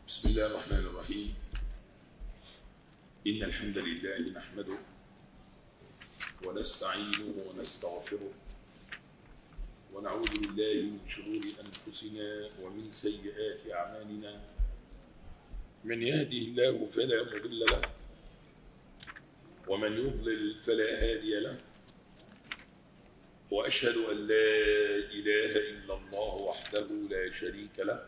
بسم الله الرحمن الرحيم إن الحمد لله نحمده ونستعينه ونستغفره ونعوذ بالله من شرور أنفسنا ومن سيئات أعمالنا من يهده الله فلا مضل له ومن يضلل فلا هادي له وأشهد أن لا إله إلا الله وحده لا شريك له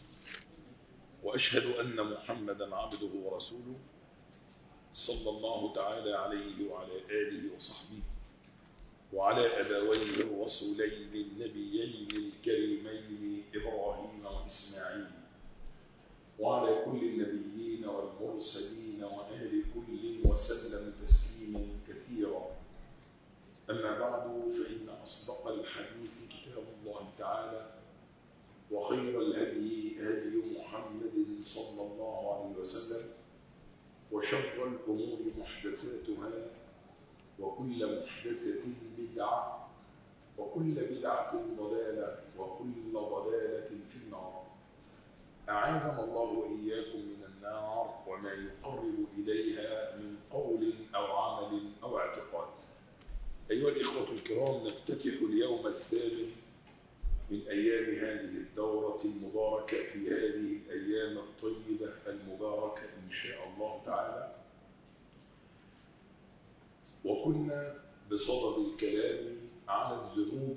وأشهد أن محمدا عبده ورسوله صلى الله تعالى عليه وعلى آله وصحبه وعلى أبويه الرسولين النبيين الكريمين إبراهيم وإسماعيل وعلى كل النبيين والمرسلين وآل كل وسلم تسليما كثيرا أما بعد فإن أصدق الحديث كتاب الله تعالى وخير الهدي هدي محمد صلى الله عليه وسلم وشر الأمور محدثاتها وكل محدثة بدعة وكل بدعة ضلالة وكل ضلالة في النار أعاذنا الله وإياكم من النار وما يقرب إليها من قول أو عمل أو اعتقاد أيها الإخوة الكرام نفتتح اليوم الثامن من أيام هذه الدورة المباركة في هذه الأيام الطيبة المباركة إن شاء الله تعالى وكنا بصدد الكلام عن الذنوب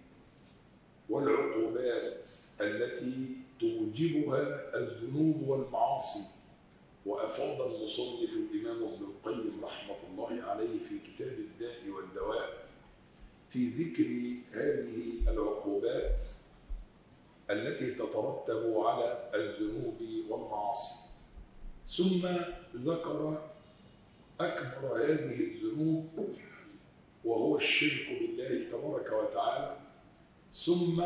والعقوبات التي توجبها الذنوب والمعاصي وأفاض المصنف الإمام ابن القيم رحمة الله عليه في كتاب الداء والدواء في ذكر هذه العقوبات التي تترتب على الذنوب والمعاصي ثم ذكر أكبر هذه الذنوب وهو الشرك بالله تبارك وتعالى ثم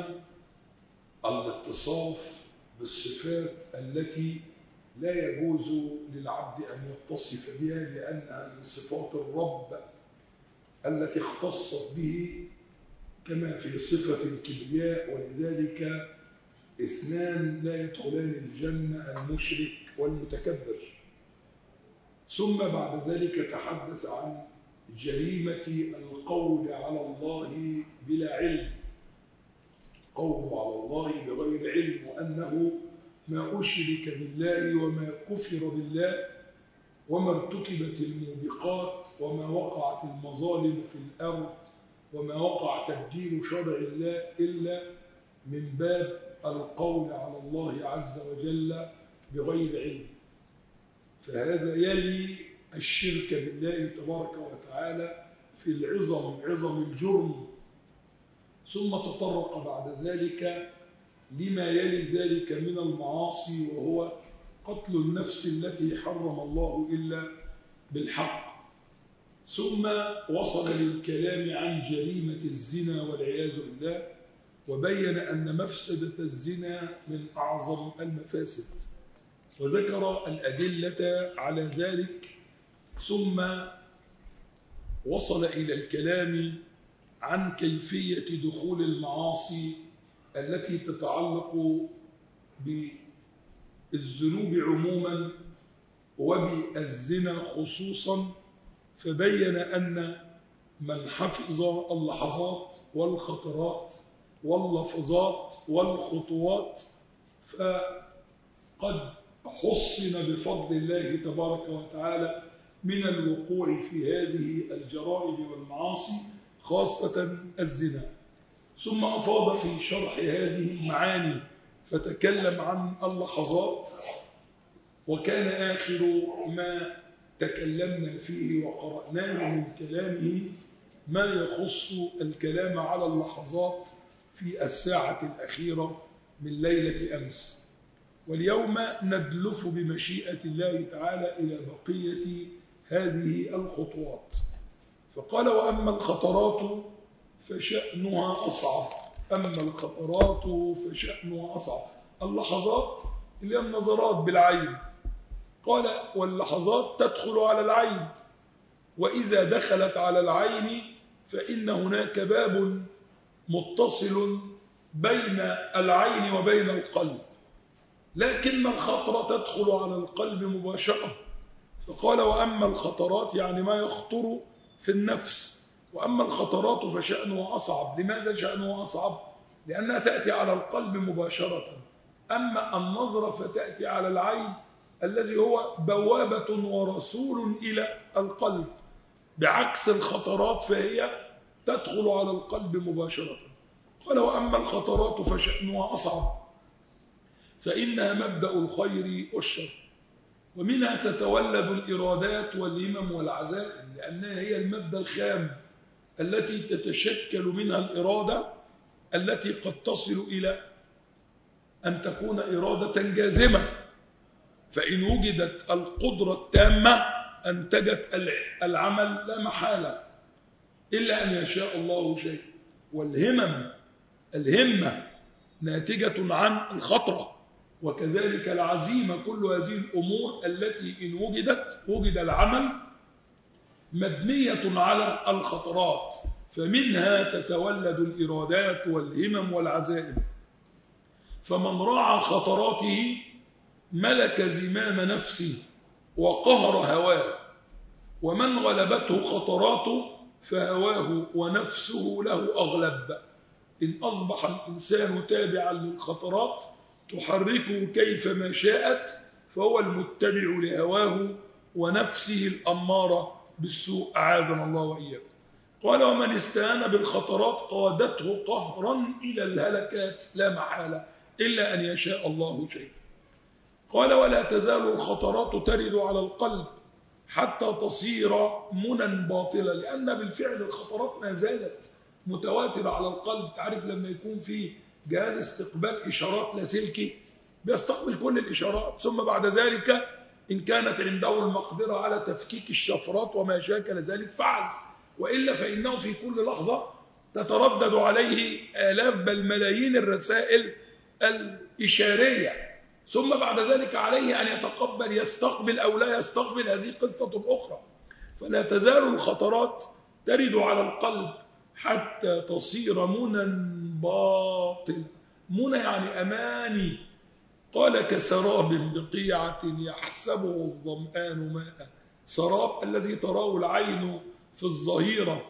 الاتصاف بالصفات التي لا يجوز للعبد أن يتصف بها لأنها من صفات الرب التي اختصت به كما في صفة الكبرياء ولذلك اثنان لا يدخلان الجنة المشرك والمتكبر ثم بعد ذلك تحدث عن جريمة القول على الله بلا علم قول على الله بغير علم وأنه ما أشرك بالله وما كفر بالله وما ارتكبت الموبقات وما وقعت المظالم في الأرض وما وقع تبديل شرع الله إلا من باب القول على الله عز وجل بغير علم فهذا يلي الشرك بالله تبارك وتعالى في العظم عظم الجرم ثم تطرق بعد ذلك لما يلي ذلك من المعاصي وهو قتل النفس التي حرم الله إلا بالحق ثم وصل للكلام عن جريمة الزنا والعياذ بالله وبين أن مفسدة الزنا من أعظم المفاسد وذكر الأدلة على ذلك ثم وصل إلى الكلام عن كيفية دخول المعاصي التي تتعلق بالذنوب عموما وبالزنا خصوصا فبين أن من حفظ اللحظات والخطرات واللفظات والخطوات فقد حصن بفضل الله تبارك وتعالى من الوقوع في هذه الجرائم والمعاصي خاصة الزنا ثم أفاض في شرح هذه المعاني فتكلم عن اللحظات وكان آخر ما تكلمنا فيه وقرأناه من كلامه ما يخص الكلام على اللحظات في الساعة الأخيرة من ليلة أمس واليوم ندلف بمشيئة الله تعالى إلى بقية هذه الخطوات فقال وأما الخطرات فشأنها أصعب أما الخطرات فشأنها أصعب اللحظات اللي هي النظرات بالعين قال واللحظات تدخل على العين وإذا دخلت على العين فإن هناك باب متصل بين العين وبين القلب لكن الخطرة تدخل على القلب مباشرة فقال وأما الخطرات يعني ما يخطر في النفس وأما الخطرات فشأنها أصعب لماذا شأنها أصعب؟ لأنها تأتي على القلب مباشرة أما النظرة فتأتي على العين الذي هو بوابة ورسول إلى القلب بعكس الخطرات فهي تدخل على القلب مباشرة قال وأما الخطرات فشأنها أصعب فإنها مبدأ الخير والشر ومنها تتولد الإرادات والهمم والعزائم لأنها هي المبدأ الخام التي تتشكل منها الإرادة التي قد تصل إلى أن تكون إرادة جازمة فإن وجدت القدرة التامة أنتجت العمل لا محالة إلا أن يشاء الله شيء والهمم الهمة ناتجة عن الخطرة وكذلك العزيمة كل هذه الأمور التي إن وجدت وجد العمل مبنية على الخطرات فمنها تتولد الإرادات والهمم والعزائم فمن راعى خطراته ملك زمام نفسه وقهر هواه ومن غلبته خطراته فهواه ونفسه له أغلب إن أصبح الإنسان تابعا للخطرات تحركه كيفما شاءت فهو المتبع لهواه ونفسه الأمارة بالسوء أعاذنا الله وإياكم قال ومن استهان بالخطرات قادته قهرا إلى الهلكات لا محالة إلا أن يشاء الله شيئا قال ولا تزال الخطرات ترد على القلب حتى تصير منى باطلة لأن بالفعل الخطرات ما زالت متواترة على القلب تعرف لما يكون في جهاز استقبال إشارات لاسلكي بيستقبل كل الإشارات ثم بعد ذلك إن كانت عنده المقدرة على تفكيك الشفرات وما شاكل ذلك فعل وإلا فإنه في كل لحظة تتردد عليه آلاف بل ملايين الرسائل الإشارية ثم بعد ذلك عليه أن يتقبل يستقبل أو لا يستقبل هذه قصة أخرى فلا تزال الخطرات ترد على القلب حتى تصير منى باطل منى يعني أماني قال كسراب بقيعة يحسبه الظمآن ماء سراب الذي تراه العين في الظهيرة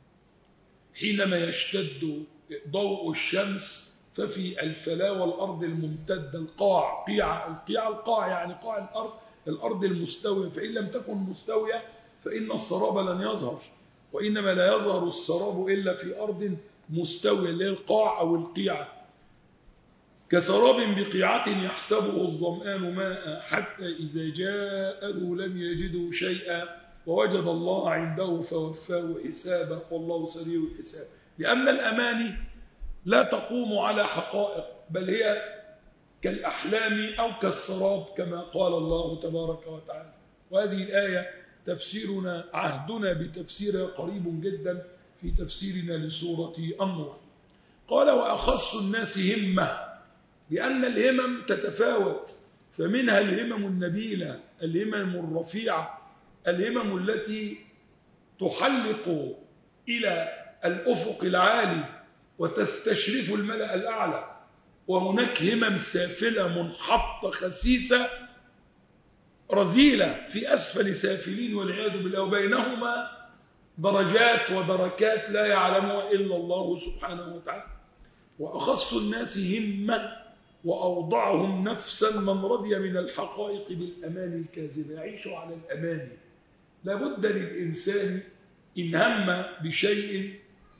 حينما يشتد ضوء الشمس ففي الفلا والأرض الممتدة القاع قيعة القيعة القاع يعني قاع الأرض الأرض المستوية فإن لم تكن مستوية فإن السراب لن يظهر وإنما لا يظهر السراب إلا في أرض مستوية اللي هي القاع أو القيعة كسراب بقيعة يحسبه الظمآن ماء حتى إذا جاءه لم يجده شيئا ووجد الله عنده فوفاه حسابه والله سريع الحساب لأن الأماني لا تقوم على حقائق بل هي كالأحلام أو كالسراب كما قال الله تبارك وتعالى وهذه الآية تفسيرنا عهدنا بتفسيرها قريب جدا في تفسيرنا لسورة النور قال وأخص الناس همة لأن الهمم تتفاوت فمنها الهمم النبيلة الهمم الرفيعة الهمم التي تحلق إلى الأفق العالي وتستشرف الملأ الأعلى وهناك همم سافلة منحطة خسيسة رذيلة في أسفل سافلين والعياذ بالله وبينهما درجات ودركات لا يعلمها إلا الله سبحانه وتعالى وأخص الناس همة وأوضعهم نفسا من رضي من الحقائق بالأمان الكاذبة يعيش على الأمان لابد للإنسان إن هم بشيء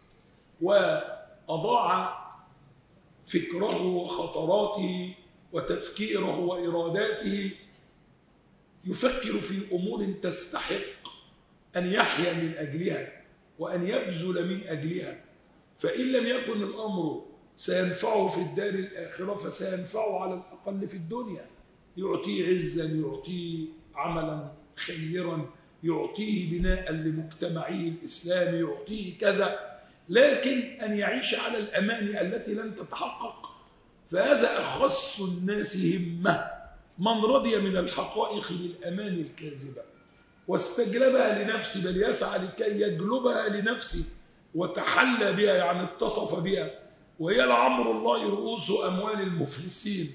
وأضاع فكره وخطراته وتفكيره وإراداته يفكر في أمور تستحق أن يحيا من أجلها وأن يبذل من أجلها فإن لم يكن الأمر سينفعه في الدار الآخرة فسينفعه على الأقل في الدنيا يعطيه عزا يعطيه عملا خيرا يعطيه بناء لمجتمعه الإسلامي يعطيه كذا لكن أن يعيش على الأمان التي لن تتحقق فهذا أخص الناس همة من رضي من الحقائق بالأمان الكاذبة واستجلبها لنفسه بل يسعى لكي يجلبها لنفسه وتحلى بها يعني اتصف بها وهي لعمر الله رؤوس أموال المفلسين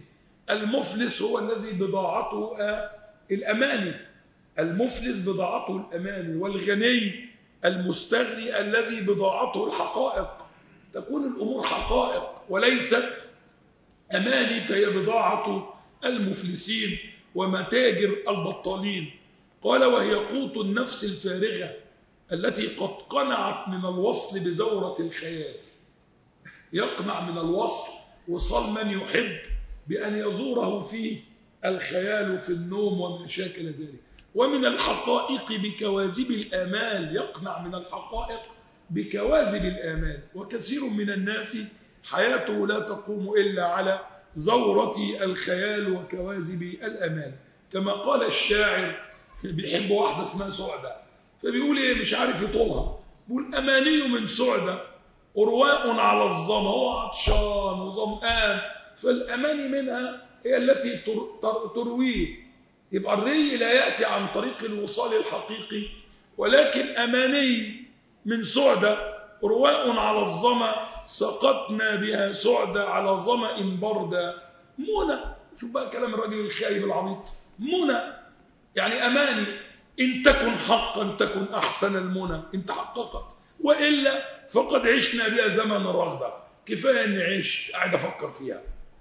المفلس هو الذي بضاعته آه، الأماني المفلس بضاعته الأماني والغني المستغني الذي بضاعته الحقائق تكون الأمور حقائق وليست أماني فهي بضاعة المفلسين ومتاجر البطالين قال وهي قوت النفس الفارغة التي قد قنعت من الوصل بزورة الخيال يقنع من الوصل وصل من يحب بأن يزوره فيه الخيال في النوم وما شاكل ذلك ومن الحقائق بكواذب الآمال يقنع من الحقائق بكواذب الآمال وكثير من الناس حياته لا تقوم إلا على زورة الخيال وكواذب الأمال كما قال الشاعر بيحب واحدة اسمها سعدة فبيقول ايه مش عارف يطولها بيقول أماني من سعدة أرواء على الظما هو عطشان وظمآن فالأماني منها هي التي تر تر ترويه يبقى الري لا يأتي عن طريق الوصال الحقيقي ولكن أماني من سعدة رواء على الظما سقطنا بها سعدة على ظمأ بردة منى شوف بقى كلام الراجل الخايب العبيط منى يعني أماني إن تكن حقا تكن أحسن المنى إن تحققت وإلا فقد عشنا بها زمن الرغبة كفاية أني عيش قاعد أفكر فيها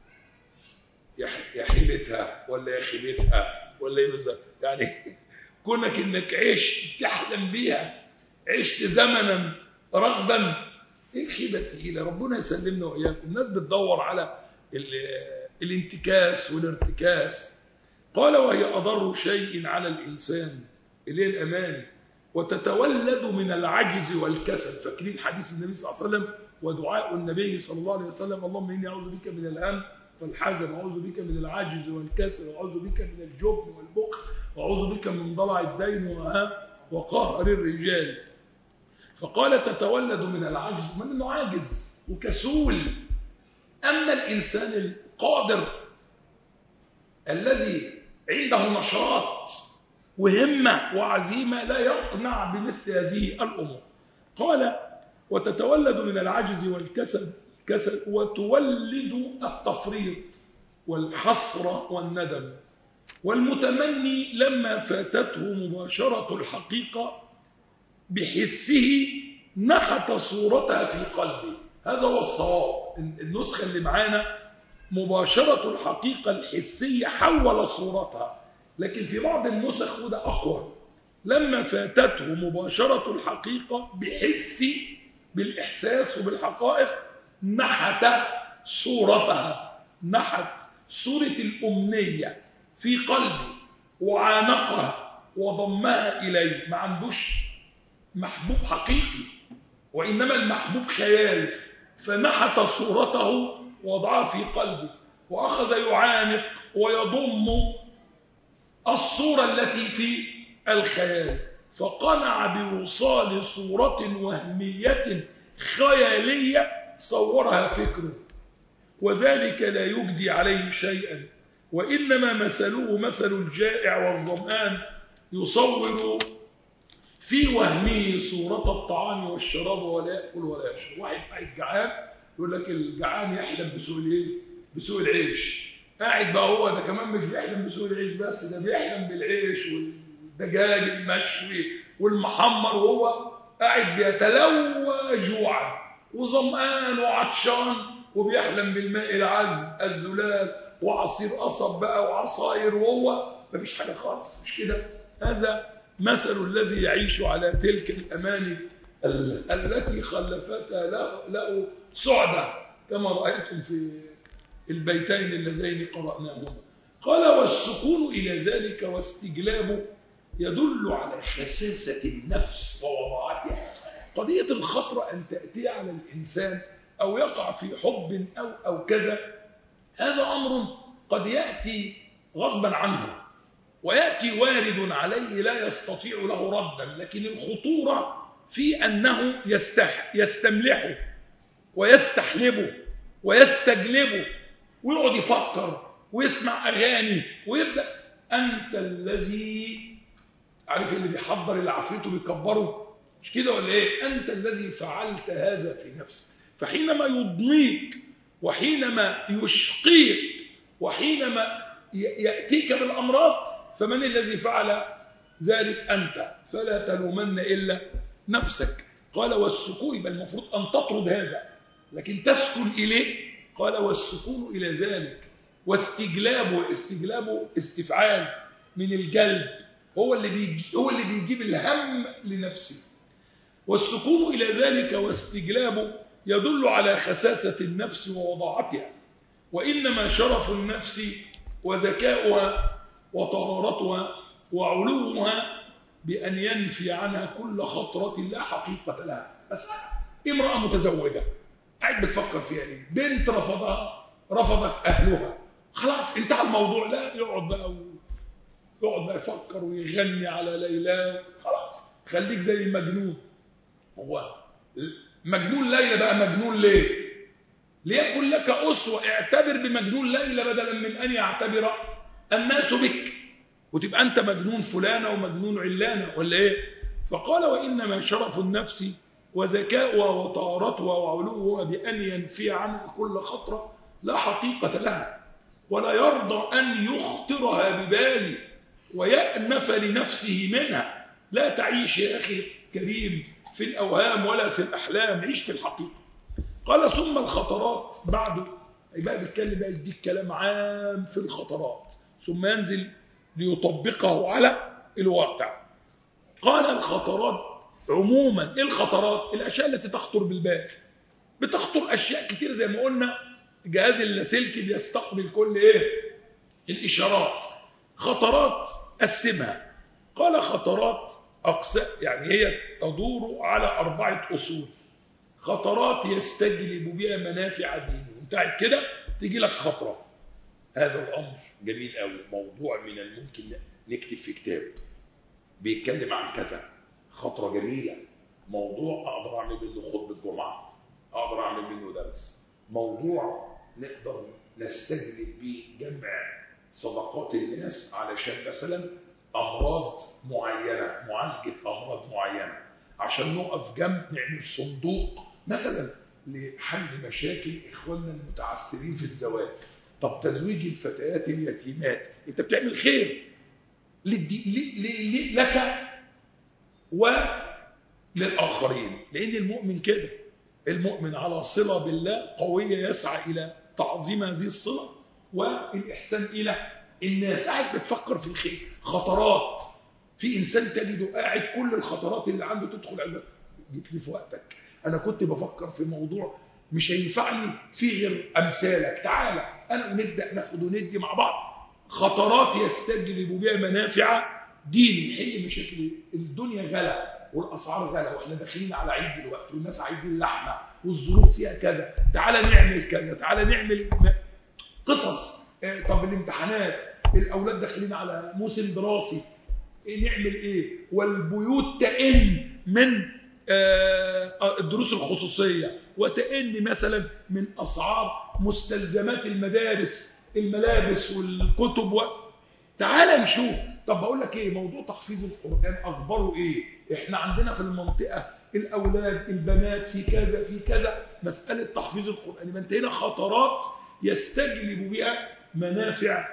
يا حيلتها ولا يا خيبتها ولا يمزة يعني كونك انك عشت تحلم بيها عشت زمنا رغبا ايه الخيبه الثقيله ربنا يسلمنا واياكم الناس بتدور على الانتكاس والارتكاس قال وهي اضر شيء على الانسان اللي هي الاماني وتتولد من العجز والكسل فاكرين حديث النبي صلى الله عليه وسلم ودعاء النبي صلى الله عليه وسلم اللهم اني اعوذ بك من الهم والحزن وأعوذ بك من العجز والكسل وأعوذ بك من الجبن والبخل وأعوذ بك من ضلع الدين وقهر الرجال فقال تتولد من العجز من أنه عاجز وكسول أما الإنسان القادر الذي عنده نشاط وهمة وعزيمة لا يقنع بمثل هذه الأمور قال وتتولد من العجز والكسل كسل وتولد التفريط والحسرة والندم والمتمني لما فاتته مباشرة الحقيقة بحسه نحت صورتها في قلبه هذا هو الصواب النسخة اللي معانا مباشرة الحقيقة الحسية حول صورتها لكن في بعض النسخ وده أقوى لما فاتته مباشرة الحقيقة بحس بالإحساس وبالحقائق نحت صورتها نحت صورة الأمنية في قلبي وعانقها وضمها إليه ما عندوش محبوب حقيقي وإنما المحبوب خيال فنحت صورته وضعها في قلبه وأخذ يعانق ويضم الصورة التي في الخيال فقنع بوصال صورة وهمية خيالية صورها فكره وذلك لا يجدي عليه شيئا وإنما مثله مثل الجائع والظمآن يصور في وهمه صورة الطعام والشراب ولا يأكل ولا يشرب واحد قاعد جعان يقول لك الجعان يحلم بسوء الايه بسوء العيش قاعد بقى هو ده كمان مش بيحلم بسوء العيش بس ده بيحلم بالعيش والدجاج المشوي والمحمر وهو قاعد بيتلوى جوعا وظمآن وعطشان وبيحلم بالماء العذب الزلال وعصير قصب بقى وعصاير وهو مفيش حاجة خالص مش كده هذا مثل الذي يعيش على تلك الأماني التي خلفتها له سعدة كما رأيتم في البيتين اللذين قرأناهما قال والسكون إلى ذلك واستجلابه يدل على خساسة النفس ووضاعتها قضية الخطر أن تأتي على الإنسان أو يقع في حب أو, أو كذا هذا أمر قد يأتي غصبا عنه ويأتي وارد عليه لا يستطيع له ردا لكن الخطورة في أنه يستح يستملحه ويستحلبه ويستجلبه ويقعد يفكر ويسمع أغاني ويبدأ أنت الذي عارف اللي بيحضر اللي عفريته بيكبره مش كده ولا ايه أنت الذي فعلت هذا في نفسك فحينما يضنيك وحينما يشقيك وحينما ي- يأتيك بالأمراض فمن الذي فعل ذلك أنت فلا تلومن إلا نفسك قال والسكون يبقى المفروض أن تطرد هذا لكن تسكن إليه قال والسكون إلى ذلك واستجلابه استجلابه استفعال من الجلب هو اللي بيجي هو اللي بيجيب الهم لنفسه والسكون إلى ذلك واستجلابه يدل على خساسة النفس ووضاعتها وإنما شرف النفس وذكاؤها وطهارتها وعلوها بأن ينفي عنها كل خطرة لا حقيقة لها بس امرأة متزوجة قاعد بتفكر فيها ايه بنت رفضها رفضك أهلها خلاص انتهى الموضوع لا يقعد بقى و... يقعد بقى يفكر ويغني على ليلى خلاص خليك زي المجنون هو مجنون ليلى بقى مجنون ليه ليكن لك أسوة اعتبر بمجنون ليلى بدلا من أن يعتبر الناس بك وتبقى أنت مجنون فلانة ومجنون علانة ولا إيه فقال وإنما شرف النفس وذكاؤها وطهارتها وعلوها بأن ينفي عنها كل خطرة لا حقيقة لها ولا يرضى أن يخطرها بباله ويأنف لنفسه منها لا تعيش يا أخي الكريم في الأوهام ولا في الأحلام عيش في الحقيقة قال ثم الخطرات بعد يبقى بيتكلم بقى يديك كلام عام في الخطرات ثم ينزل ليطبقه على الواقع قال الخطرات عموما ايه الخطرات الاشياء التي تخطر بالبال بتخطر اشياء كتير زي ما قلنا جهاز اللاسلكي بيستقبل كل ايه الاشارات خطرات قسمها قال خطرات اقسام يعني هي تدور على اربعه اصول خطرات يستجلب بها منافع دينه انت قاعد كده تيجي لك خطره هذا الامر جميل قوي موضوع من الممكن نكتب في كتاب بيتكلم عن كذا خطرة جميلة موضوع أقدر أعمل منه خطبة جمعة أقدر أعمل منه درس موضوع نقدر نستجلب بيه جمع صدقات الناس علشان مثلا أمراض معينة معالجة أمراض معينة عشان نقف جنب نعمل صندوق مثلا لحل مشاكل إخواننا المتعسرين في الزواج طب تزويج الفتيات اليتيمات انت بتعمل خير للدي... ل... ل... ل... لك وللآخرين لأن المؤمن كده المؤمن على صلة بالله قوية يسعى إلى تعظيم هذه الصلة والإحسان إلى الناس قاعد بتفكر في الخير خطرات في إنسان تجده قاعد كل الخطرات اللي عنده تدخل على جيت لي في وقتك أنا كنت بفكر في موضوع مش هينفع لي فيه غير أمثالك تعالى أنا ونبدأ ناخد وندي مع بعض خطرات يستجلب بها منافع ديني يحل مشاكل الدنيا غلا والاسعار غلا واحنا داخلين على عيد دلوقتي والناس عايزين لحمه والظروف فيها كذا تعالى نعمل كذا تعالى نعمل قصص آه، طب الامتحانات الاولاد داخلين على موسم دراسي إيه نعمل ايه والبيوت تئن من آه، الدروس الخصوصيه وتئن مثلا من اسعار مستلزمات المدارس الملابس والكتب و... تعال نشوف طب بقول لك ايه موضوع تحفيظ القرآن اخباره ايه احنا عندنا في المنطقة الاولاد البنات في كذا في كذا مسألة تحفيظ القرآن يبقى انت هنا خطرات يستجلب بها منافع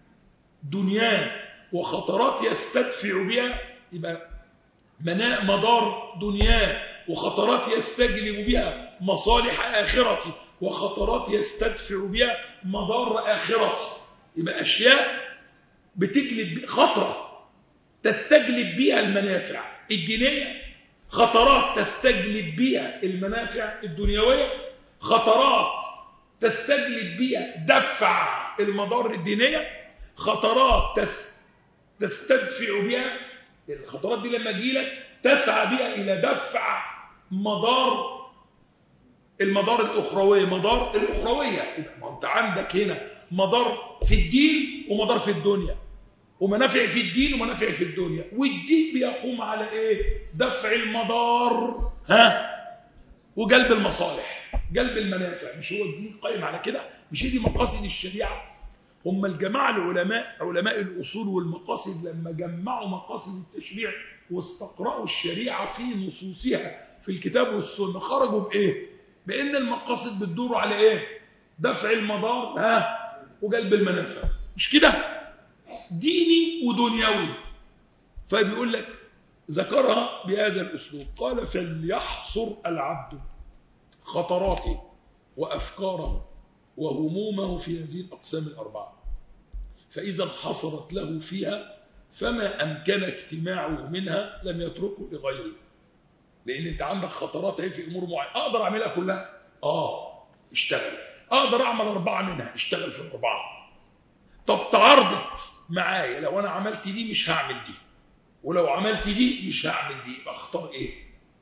دنياه وخطرات يستدفع بها يبقى منا- مدار دنياه وخطرات يستجلب بها مصالح آخرته وخطرات يستدفع بها مضار آخرته يبقى أشياء بتجلب خطرة تستجلب بها المنافع الدينية خطرات تستجلب بها المنافع الدنيوية خطرات تستجلب بها دفع المضار الدينية خطرات تس تستدفع بها الخطرات دي لما تجيلك تسعى بها إلى دفع مضار المدار الأخروية مدار الأخروية يبقى ما أنت عندك هنا مدار في الدين ومدار في الدنيا ومنافع في الدين ومنافع في الدنيا والدين بيقوم على إيه دفع المدار ها وجلب المصالح جلب المنافع مش هو الدين قائم على كده مش هي دي مقاصد الشريعة هم الجماعة العلماء علماء الأصول والمقاصد لما جمعوا مقاصد التشريع واستقرأوا الشريعة في نصوصها في الكتاب والسنة خرجوا بإيه بأن المقاصد بتدور على إيه دفع المضار ها وجلب المنافع مش كده ديني ودنيوي فبيقول لك ذكرها بهذا الأسلوب قال فليحصر العبد خطراته وأفكاره وهمومه في هذه الأقسام الأربعة فإذا انحصرت له فيها فما أمكن اجتماعه منها لم يتركه لغيره لأن أنت عندك خطرات اهي في أمور معينة أقدر أعملها كلها آه اشتغل أقدر أعمل أربعة منها اشتغل في الأربعة طب تعارضت معايا لو أنا عملت دي مش هعمل دي ولو عملت دي مش هعمل دي يبقى اختار ايه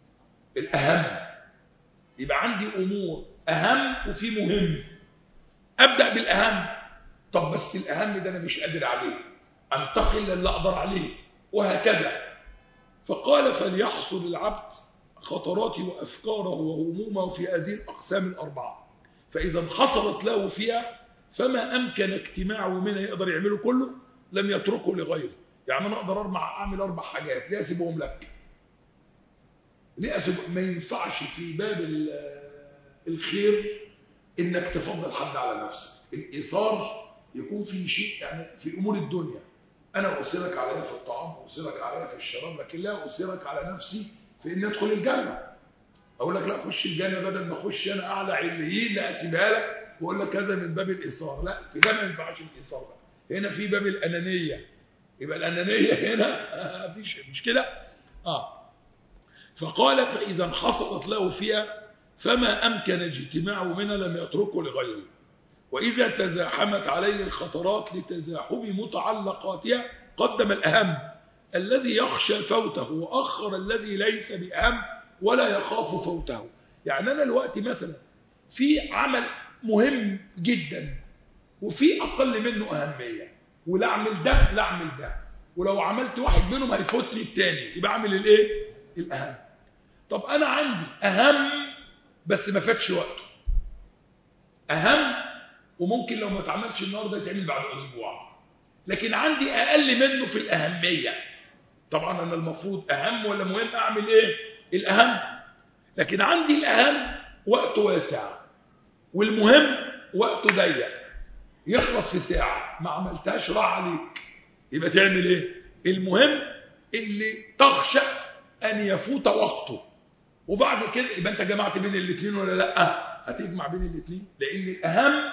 الأهم يبقى عندي أمور أهم وفي مهم أبدأ بالأهم طب بس الأهم ده أنا مش قادر عليه أنتقل للي أقدر عليه وهكذا فقال فليحصل العبد خطراته وأفكاره وهمومه في هذه الأقسام الأربعة فإذا انحصرت له فيها فما أمكن اجتماعه منها يقدر يعمله كله لم يتركه لغيره يعني أنا أقدر أربع أعمل أربع حاجات ليه أسيبهم لك ليه أسيب ما ينفعش في باب الخير إنك تفضل حد على نفسك الإيثار يكون في شيء يعني في أمور الدنيا أنا أسرك عليها في الطعام أسرك عليها في الشراب لكن لا أسرك على نفسي في إن أدخل الجنة أقول لك لا خش الجنة بدل ما أخش أنا أعلى عليين لا أسيبها لك وأقول لك كذا من باب الإيثار لا في ده ما ينفعش الإيثار ده هنا في باب الأنانية يبقى الأنانية هنا مفيش مش كده آه فقال فإذا انحصرت له فيها فما أمكن اجتماعه منها لم يتركه لغيره وإذا تزاحمت عليه الخطرات لتزاحم متعلقاتها قدم الأهم الذي يخشى فوته وأخر الذي ليس بأهم ولا يخاف فوته يعني أنا الوقت مثلا في عمل مهم جدا وفي أقل منه أهمية ولا أعمل ده لا أعمل ده ولو عملت واحد منهم هيفوتني التاني يبقى أعمل الإيه؟ الأهم طب أنا عندي أهم بس ما فاتش وقته أهم وممكن لو ما اتعملش النهارده يتعمل بعد أسبوع لكن عندي أقل منه في الأهمية طبعا أنا المفروض أهم ولا مهم أعمل إيه؟ الأهم لكن عندي الأهم وقت واسع والمهم وقته ضيق يخلص في ساعة ما عملتهاش راح عليك يبقى تعمل ايه المهم اللي تخشى ان يفوت وقته وبعد كده يبقى انت جمعت بين الاثنين ولا لا هتجمع بين الاثنين لان الاهم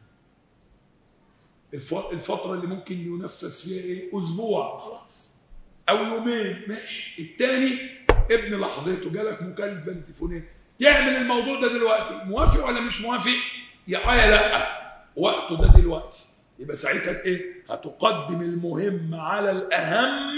الفترة اللي ممكن ينفذ فيها ايه اسبوع خلاص او يومين ماشي الثاني ابن لحظته جالك مكالمة تليفونيه تعمل الموضوع ده دلوقتي موافق ولا مش موافق يا اه لا وقته ده دلوقتي يبقى ساعتها ايه هتقدم المهم على الاهم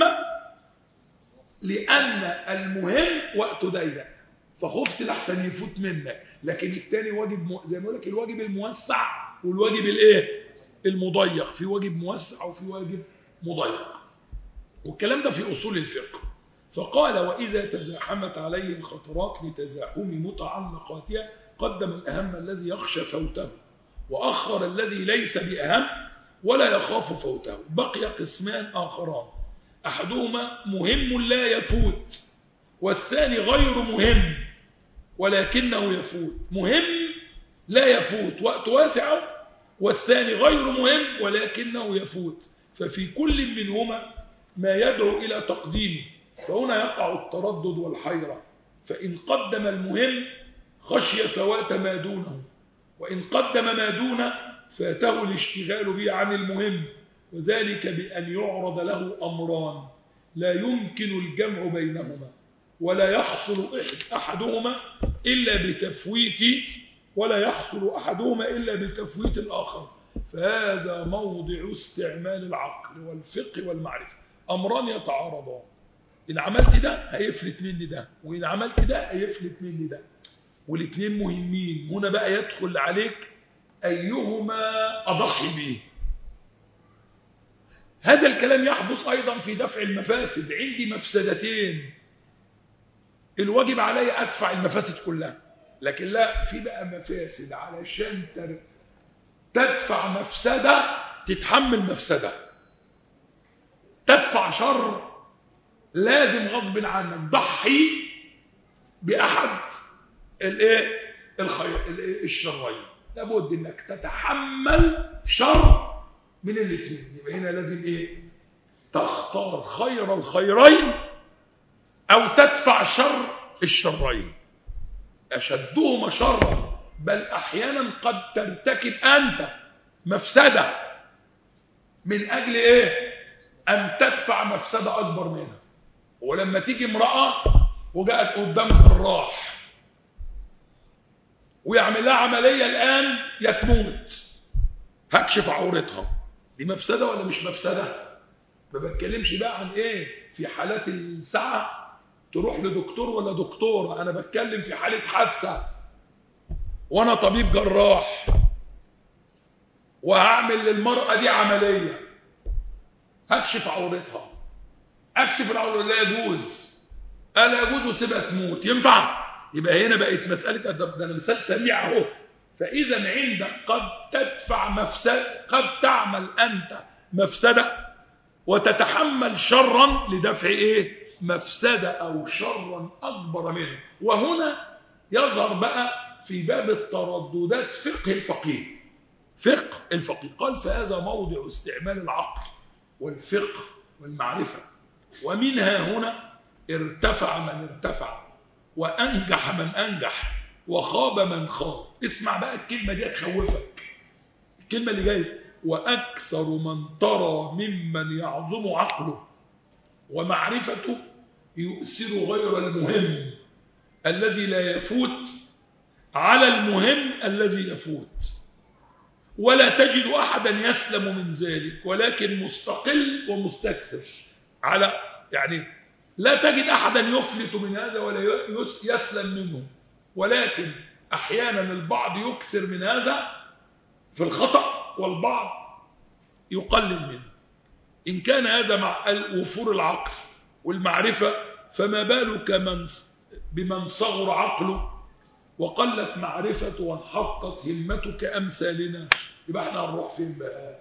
لان المهم وقته ضيق فخفت لحسن يفوت منك لكن التاني واجب م... زي ما بقول لك الواجب الموسع والواجب الايه المضيق في واجب موسع وفي واجب مضيق والكلام ده في اصول الفقه فقال واذا تزاحمت عليه الخطرات لتزاحم متعلقاتها قدم الاهم الذي يخشى فوته وأخر الذي ليس بأهم ولا يخاف فوته بقي قسمان آخران أحدهما مهم لا يفوت والثاني غير مهم ولكنه يفوت مهم لا يفوت وقت واسع والثاني غير مهم ولكنه يفوت ففي كل منهما ما يدعو إلى تقديمه فهنا يقع التردد والحيرة فإن قدم المهم خشي فوات ما دونه وإن قدم ما دونه فاته الاشتغال به عن المهم وذلك بأن يعرض له أمران لا يمكن الجمع بينهما ولا يحصل أحدهما إلا بتفويت ولا يحصل أحدهما إلا بتفويت الآخر فهذا موضع استعمال العقل والفقه والمعرفة أمران يتعارضان إن عملت ده هيفلت مني ده وإن عملت ده هيفلت مني ده والاثنين مهمين هنا بقى يدخل عليك أيهما أضحي به هذا الكلام يحدث أيضا في دفع المفاسد عندي مفسدتين الواجب علي أدفع المفاسد كلها لكن لا في بقى مفاسد علشان تدفع مفسدة تتحمل مفسدة تدفع شر لازم غصب عنك ضحي بأحد الايه الخير الشرين لابد انك تتحمل شر من الاثنين يبقى هنا لازم ايه تختار خير الخيرين او تدفع شر الشرين اشدهما شرا بل احيانا قد ترتكب انت مفسده من اجل ايه ان تدفع مفسده اكبر منها ولما تيجي امراه وجاءت قدام جراح ويعمل لها عمليه الان يا تموت هكشف عورتها دي مفسده ولا مش مفسده ما بتكلمش بقى عن ايه في حالات الساعه تروح لدكتور ولا دكتور انا بتكلم في حاله حادثه وانا طبيب جراح وهعمل للمراه دي عمليه هكشف عورتها اكشف العوره لا يجوز الا يجوز وسيبها تموت ينفع يبقى هنا بقت مساله ده انا مثال سريع اهو فاذا عندك قد تدفع مفسده قد تعمل انت مفسده وتتحمل شرا لدفع ايه مفسده او شرا اكبر منه وهنا يظهر بقى في باب الترددات فقه الفقيه فقه الفقيه قال فهذا موضع استعمال العقل والفقه والمعرفه ومنها هنا ارتفع من ارتفع وأنجح من أنجح وخاب من خاب اسمع بقى الكلمة دي تخوفك الكلمة اللي جاية وأكثر من ترى ممن يعظم عقله ومعرفته يؤثر غير المهم الذي لا يفوت على المهم الذي يفوت ولا تجد أحدا يسلم من ذلك ولكن مستقل ومستكثر على يعني لا تجد أحدا يفلت من هذا ولا يسلم منه ولكن أحيانا البعض يكثر من هذا في الخطأ والبعض يقلل منه إن كان هذا مع وفور العقل والمعرفة فما بالك من بمن صغر عقله وقلت معرفته وانحطت همته كأمثالنا يبقى احنا هنروح فين بقى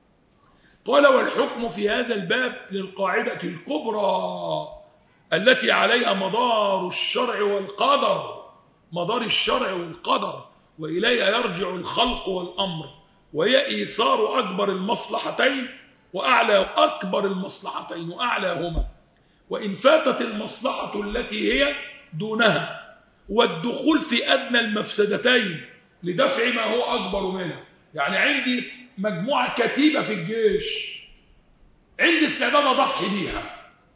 قال والحكم في هذا الباب للقاعدة الكبرى التي عليها مدار الشرع والقدر مدار الشرع والقدر وإليها يرجع الخلق والأمر وهي إيثار أكبر المصلحتين وأعلى أكبر المصلحتين وأعلاهما وإن فاتت المصلحة التي هي دونها والدخول في أدنى المفسدتين لدفع ما هو أكبر منها يعني عندي مجموعة كتيبة في الجيش عندي استعداد أضحي بيها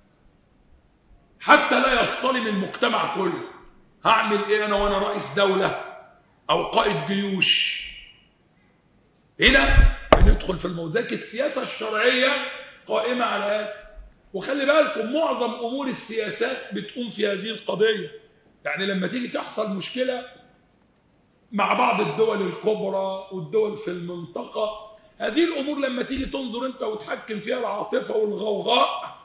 حتى لا يصطلم المجتمع كله هعمل ايه انا وانا رئيس دولة او قائد جيوش هنا بندخل في الموضوع ذاك السياسة الشرعية قائمة على هذا وخلي بالكم معظم امور السياسات بتقوم في هذه القضية يعني لما تيجي تحصل مشكلة مع بعض الدول الكبرى والدول في المنطقة هذه الامور لما تيجي تنظر انت وتحكم فيها العاطفة والغوغاء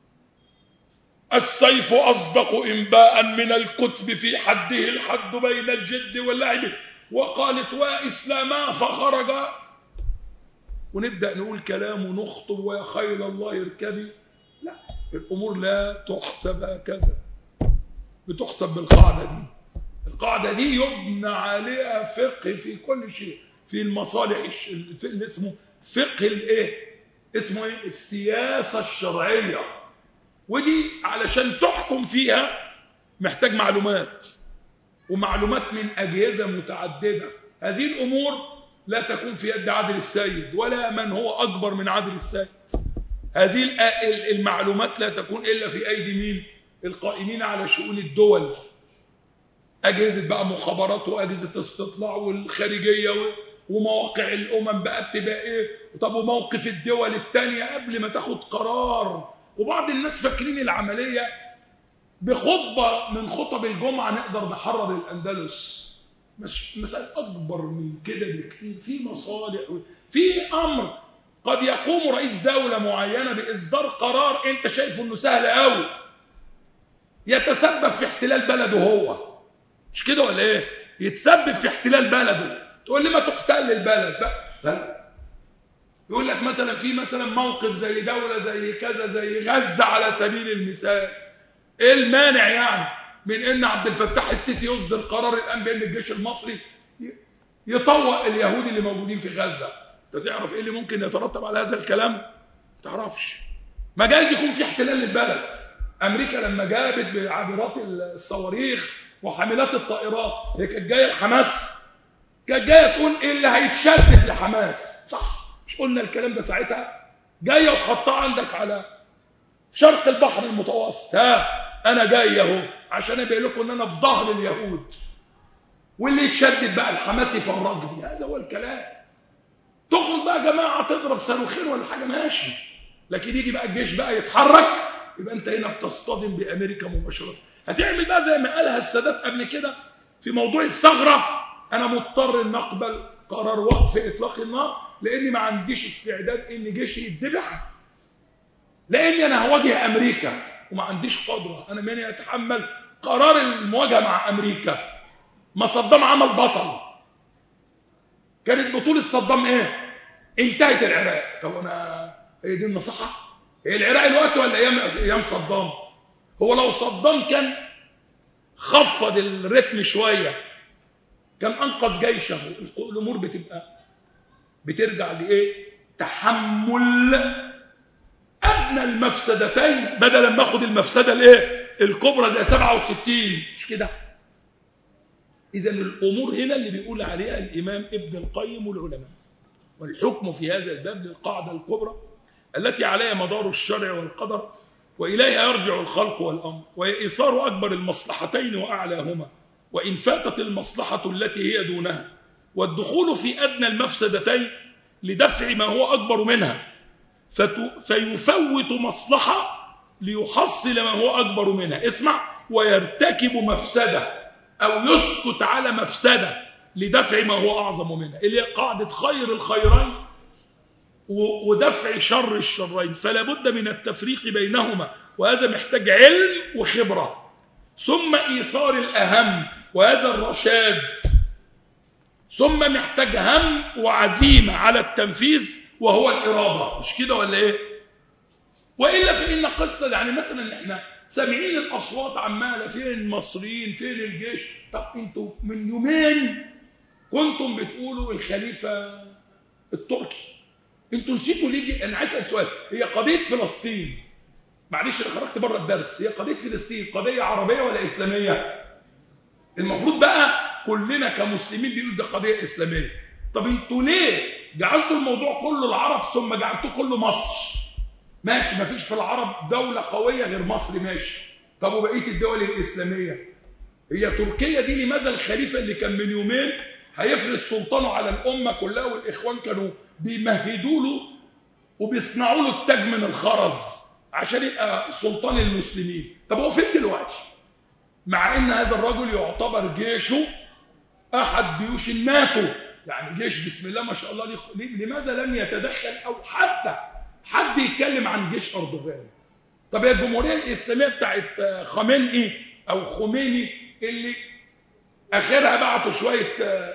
السيف أصدق إنباء من الكتب في حده الحد بين الجد واللعب وقالت وإسلاما فخرج ونبدأ نقول كلام ونخطب ويا خير الله اركبي لا الأمور لا تحسب هكذا بتحسب بالقاعدة دي القاعدة دي يبنى عليها فقه في كل شيء في المصالح اللي اسمه فقه الايه اسمه ايه السياسة الشرعية ودي علشان تحكم فيها محتاج معلومات ومعلومات من أجهزة متعددة هذه الأمور لا تكون في يد عادل السيد ولا من هو أكبر من عادل السيد هذه المعلومات لا تكون إلا في أيدي مين القائمين على شؤون الدول أجهزة بقى مخابرات وأجهزة استطلاع والخارجية ومواقع الأمم بقى بتبقى إيه طب وموقف الدول التانية قبل ما تاخد قرار وبعض الناس فاكرين العملية بخطبة من خطب الجمعة نقدر نحرر الأندلس مش مسألة أكبر من كده بكتير في مصالح في أمر قد يقوم رئيس دولة معينة بإصدار قرار أنت شايفه أنه سهل قوي يتسبب في احتلال بلده هو مش كده ولا إيه يتسبب في احتلال بلده تقول لي ما تحتل البلد بقى يقول لك مثلا في مثلا موقف زي دولة زي كذا زي غزة على سبيل المثال ايه المانع يعني من ان عبد الفتاح السيسي يصدر قرار الان بان الجيش المصري يطوق اليهود اللي موجودين في غزة انت تعرف ايه اللي ممكن يترتب على هذا الكلام ما تعرفش ما جايز يكون في احتلال للبلد امريكا لما جابت بعابرات الصواريخ وحاملات الطائرات هي كانت جايه لحماس كانت جايه تقول ايه اللي هيتشدد لحماس صح مش قلنا الكلام ده ساعتها جايه وتحطها عندك على شرق البحر المتوسط ها انا جاي اهو عشان ابين لكم ان انا في ظهر اليهود واللي يتشدد بقى الحماس يفرجني هذا هو الكلام تخرج بقى يا جماعه تضرب صاروخين ولا حاجه ماشي لكن يجي بقى الجيش بقى يتحرك يبقى انت هنا بتصطدم بامريكا مباشره هتعمل بقى زي ما قالها السادات قبل كده في موضوع الثغره انا مضطر ان اقبل قرار وقف اطلاق النار لاني ما عنديش استعداد ان جيشي يتذبح لاني انا هواجه امريكا وما عنديش قدره انا من اتحمل قرار المواجهه مع امريكا ما صدام عمل بطل كانت بطوله صدام ايه انتهت العراق طب انا هي دي النصيحه هي العراق الوقت ولا ايام ايام صدام هو لو صدام كان خفض الريتم شويه كان انقذ جيشه الامور بتبقى بترجع لايه تحمل ادنى المفسدتين بدلا ما اخد المفسده الايه الكبرى زي 67 مش كده اذا الامور هنا اللي بيقول عليها الامام ابن القيم والعلماء والحكم في هذا الباب للقاعده الكبرى التي عليها مدار الشرع والقدر واليها يرجع الخلق والامر وهي ايثار اكبر المصلحتين واعلاهما وان فاتت المصلحه التي هي دونها والدخول في ادنى المفسدتين لدفع ما هو اكبر منها فيفوت مصلحة ليحصل ما هو أكبر منها اسمع ويرتكب مفسدة أو يسكت على مفسدة لدفع ما هو أعظم منها اللي هي قاعدة خير الخيرين ودفع شر الشرين فلا بد من التفريق بينهما وهذا محتاج علم وخبرة ثم إيثار الأهم وهذا الرشاد ثم محتاج هم وعزيمة على التنفيذ وهو الإرادة مش كده ولا إيه وإلا فإن قصة يعني مثلا إحنا سامعين الأصوات عمالة فين المصريين فين الجيش طب أنتوا من يومين كنتم بتقولوا الخليفة التركي أنتوا نسيتوا ليه أنا عايز أسأل سؤال هي قضية فلسطين معلش أنا خرجت بره الدرس هي قضية فلسطين قضية عربية ولا إسلامية المفروض بقى كلنا كمسلمين بيقولوا ده قضية إسلامية طب انتوا ليه جعلتوا الموضوع كله العرب ثم جعلتوه كله مصر ماشي ما فيش في العرب دولة قوية غير مصر ماشي طب وبقية الدول الإسلامية هي تركيا دي لماذا الخليفة اللي كان من يومين هيفرض سلطانه على الأمة كلها والإخوان كانوا بيمهدوا له وبيصنعوا له التاج من الخرز عشان يبقى سلطان المسلمين طب هو فين دلوقتي مع ان هذا الرجل يعتبر جيشه احد جيوش الناتو يعني جيش بسم الله ما شاء الله لماذا لم يتدخل او حتى حد يتكلم عن جيش اردوغان طب هي الجمهوريه الاسلاميه بتاعت خامنئي او خميني اللي اخرها بعتوا شويه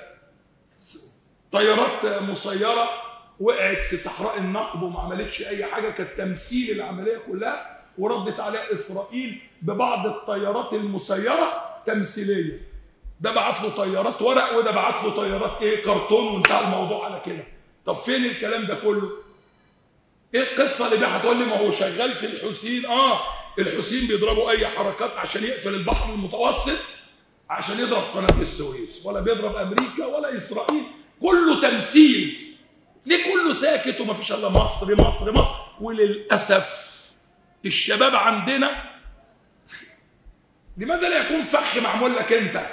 طيارات مسيره وقعت في صحراء النقب وما عملتش اي حاجه كانت تمثيل العمليه كلها وردت عليها اسرائيل ببعض الطيارات المسيره تمثيليه ده بعت له طيارات ورق وده بعت له طيارات ايه كرتون وانتهى الموضوع على كده طب فين الكلام ده كله ايه القصه اللي بقى هتقول لي ما هو شغال في الحوثيين اه الحوثيين بيضربوا اي حركات عشان يقفل البحر المتوسط عشان يضرب قناه السويس ولا بيضرب امريكا ولا اسرائيل كله تمثيل ليه كله ساكت وما فيش الا مصر مصر مصر وللاسف الشباب عندنا لماذا لا يكون فخ معمول لك انت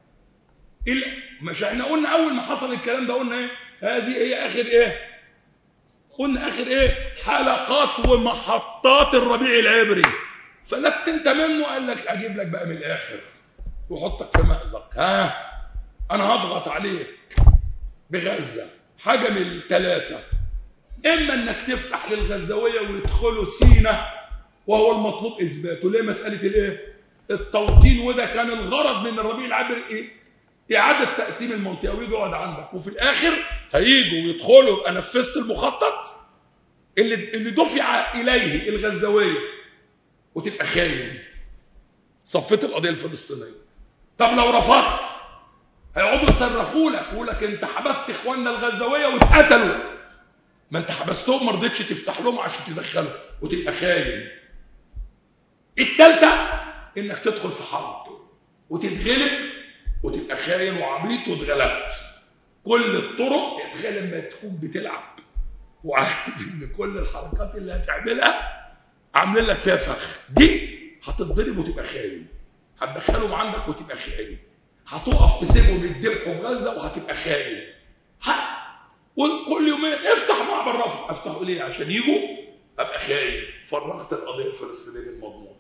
مش احنا قلنا اول ما حصل الكلام ده قلنا ايه هذه هي اخر ايه قلنا اخر ايه حلقات ومحطات الربيع العبري فلت انت منه قال لك اجيب لك بقى من الاخر وحطك في مأزق ها انا هضغط عليك بغزة حاجة من الثلاثة اما انك تفتح للغزاوية ويدخلوا سينا وهو المطلوب اثباته ليه مسألة الايه التوطين وده كان الغرض من الربيع العبري ايه إعادة تقسيم المنطقة ويجي يقعد عندك وفي الآخر هيجوا ويدخلوا يبقى نفذت المخطط اللي اللي دفع إليه الغزاوية وتبقى خاين صفيت القضية الفلسطينية طب لو رفضت هيقعدوا يصرخوا لك يقول لك انت حبست اخواننا الغزاويه واتقتلوا ما انت حبستهم ما رضيتش تفتح لهم عشان تدخلهم وتبقى خاين الثالثه انك تدخل في حرب وتتغلب وتبقى خاين وعبيط واتغلبت كل الطرق اتغير لما تكون بتلعب وعارف ان كل الحركات اللي هتعملها عاملين لك فيها فخ دي هتتضرب وتبقى خاين هتدخلهم عندك وتبقى خاين هتقف تسيبهم يتذبحوا في غزه وهتبقى خاين ها وكل يومين افتح معبر رفح افتحه ليه عشان يجوا ابقى خاين فرغت القضيه الفلسطينيه المضمون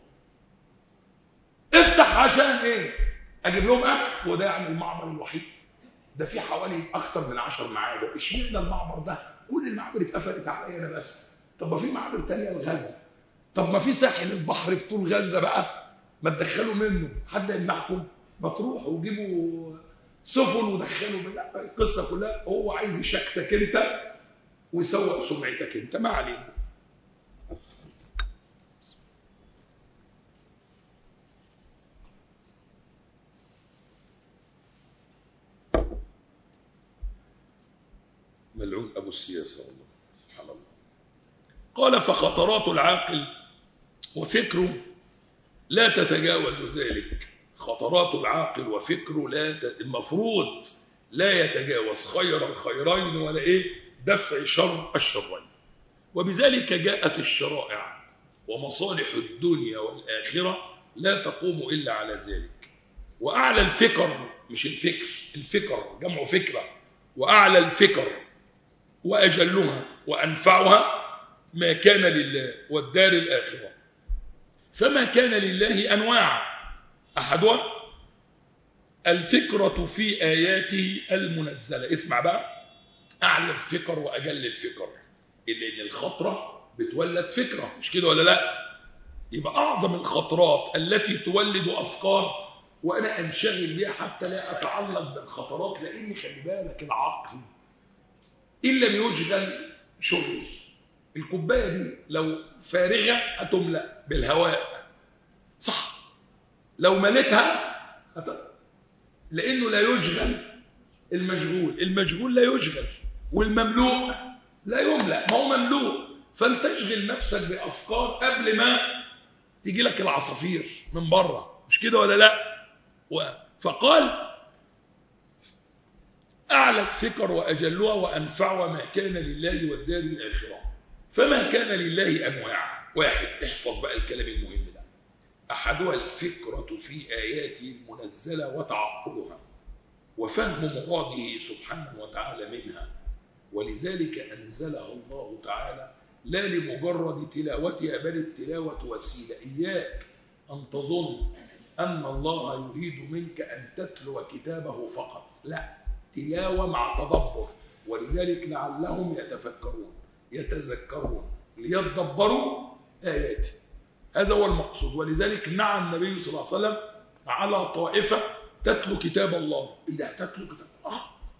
افتح عشان ايه اجيب لهم اكل وده يعني المعبر الوحيد ده في حوالي اكتر من 10 معابر اشمعنى المعبر ده كل المعابر اتقفلت عليا انا بس طب ما في معابر تانية لغزه طب ما في ساحل البحر بطول غزه بقى ما تدخلوا منه حد يمنعكم ما تروحوا وجيبوا سفن ودخلوا لا القصه كلها هو عايز يشكسك انت ويسوق سمعتك انت ما علينا ملعون ابو السياسه والله سبحان الله قال فخطرات العاقل وفكره لا تتجاوز ذلك خطرات العاقل وفكره لا ت... المفروض لا يتجاوز خير الخيرين ولا ايه دفع شر الشرين وبذلك جاءت الشرائع ومصالح الدنيا والآخرة لا تقوم إلا على ذلك وأعلى الفكر مش الفكر الفكر جمع فكرة وأعلى الفكر وأجلها وأنفعها ما كان لله والدار الآخرة فما كان لله أنواع أحدها الفكرة في آياته المنزلة اسمع بقى أعلى الفكر وأجل الفكر إن الخطرة بتولد فكرة مش كده ولا لا يبقى أعظم الخطرات التي تولد أفكار وأنا أنشغل بها حتى لا أتعلق بالخطرات لأن خلي بالك العقل إن لم يشغل شغل الكوباية دي لو فارغة هتملأ بالهواء صح لو ملتها هت... لأنه لا يشغل المشغول المشغول لا يشغل والمملوء لا يملأ ما هو مملوء فانت تشغل نفسك بأفكار قبل ما تيجي لك العصافير من بره مش كده ولا لا و... فقال أعلى الفكر وأجلها وأنفعها ما كان لله والدار الآخرة فما كان لله أنواع واحد احفظ بقى الكلام المهم ده أحدها الفكرة في آياته المنزلة وتعقلها وفهم مراده سبحانه وتعالى منها ولذلك أنزلها الله تعالى لا لمجرد تلاوتها بل التلاوة وسيلة إياك أن تظن أن الله يريد منك أن تتلو كتابه فقط لا تلاوة مع تدبر ولذلك لعلهم يتفكرون يتذكرون ليتدبروا آياته هذا هو المقصود ولذلك نعى النبي صلى الله عليه وسلم على طائفة تتلو كتاب الله إذا تتلو كتاب الله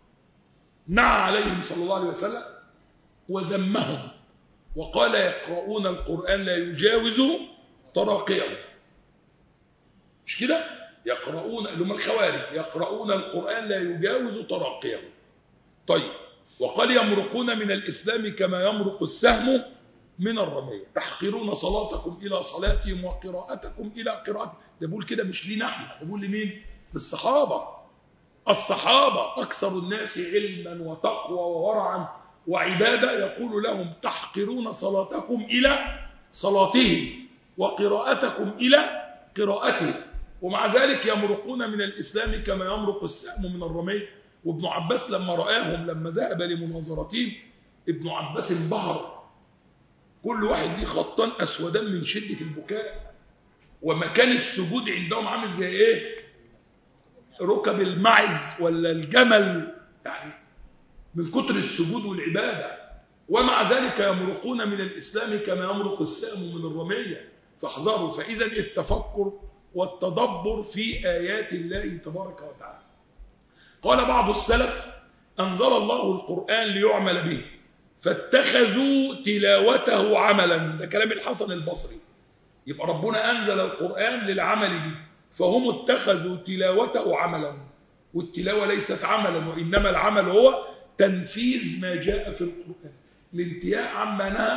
نعى عليهم صلى الله عليه وسلم وذمهم وقال يقرؤون القرآن لا يجاوز تراقيهم مش كده يقرؤون اللي هم الخوارج يقرؤون القرآن لا يجاوز تراقيهم طيب وقال يمرقون من الإسلام كما يمرق السهم من الرمية تحقرون صلاتكم إلى صلاتهم وقراءتكم إلى قراءتهم ده بيقول كده مش لينا احنا ده بيقول لمين للصحابة الصحابة أكثر الناس علما وتقوى وورعا وعبادة يقول لهم تحقرون صلاتكم إلى صلاتهم وقراءتكم إلى قراءتهم ومع ذلك يمرقون من الإسلام كما يمرق السهم من الرمي وابن عباس لما رآهم لما ذهب لمناظرتهم ابن عباس انبهر كل واحد ليه خطان أسودان من شدة البكاء ومكان السجود عندهم عامل زي ايه ركب المعز ولا الجمل يعني من كتر السجود والعبادة ومع ذلك يمرقون من الإسلام كما يمرق السهم من الرمية فاحذروا فإذا التفكر والتدبر في آيات الله تبارك وتعالى قال بعض السلف أنزل الله القرآن ليعمل به فاتخذوا تلاوته عملا ده كلام الحسن البصري يبقى ربنا أنزل القرآن للعمل به فهم اتخذوا تلاوته عملا والتلاوة ليست عملا وإنما العمل هو تنفيذ ما جاء في القرآن الانتهاء عما نهى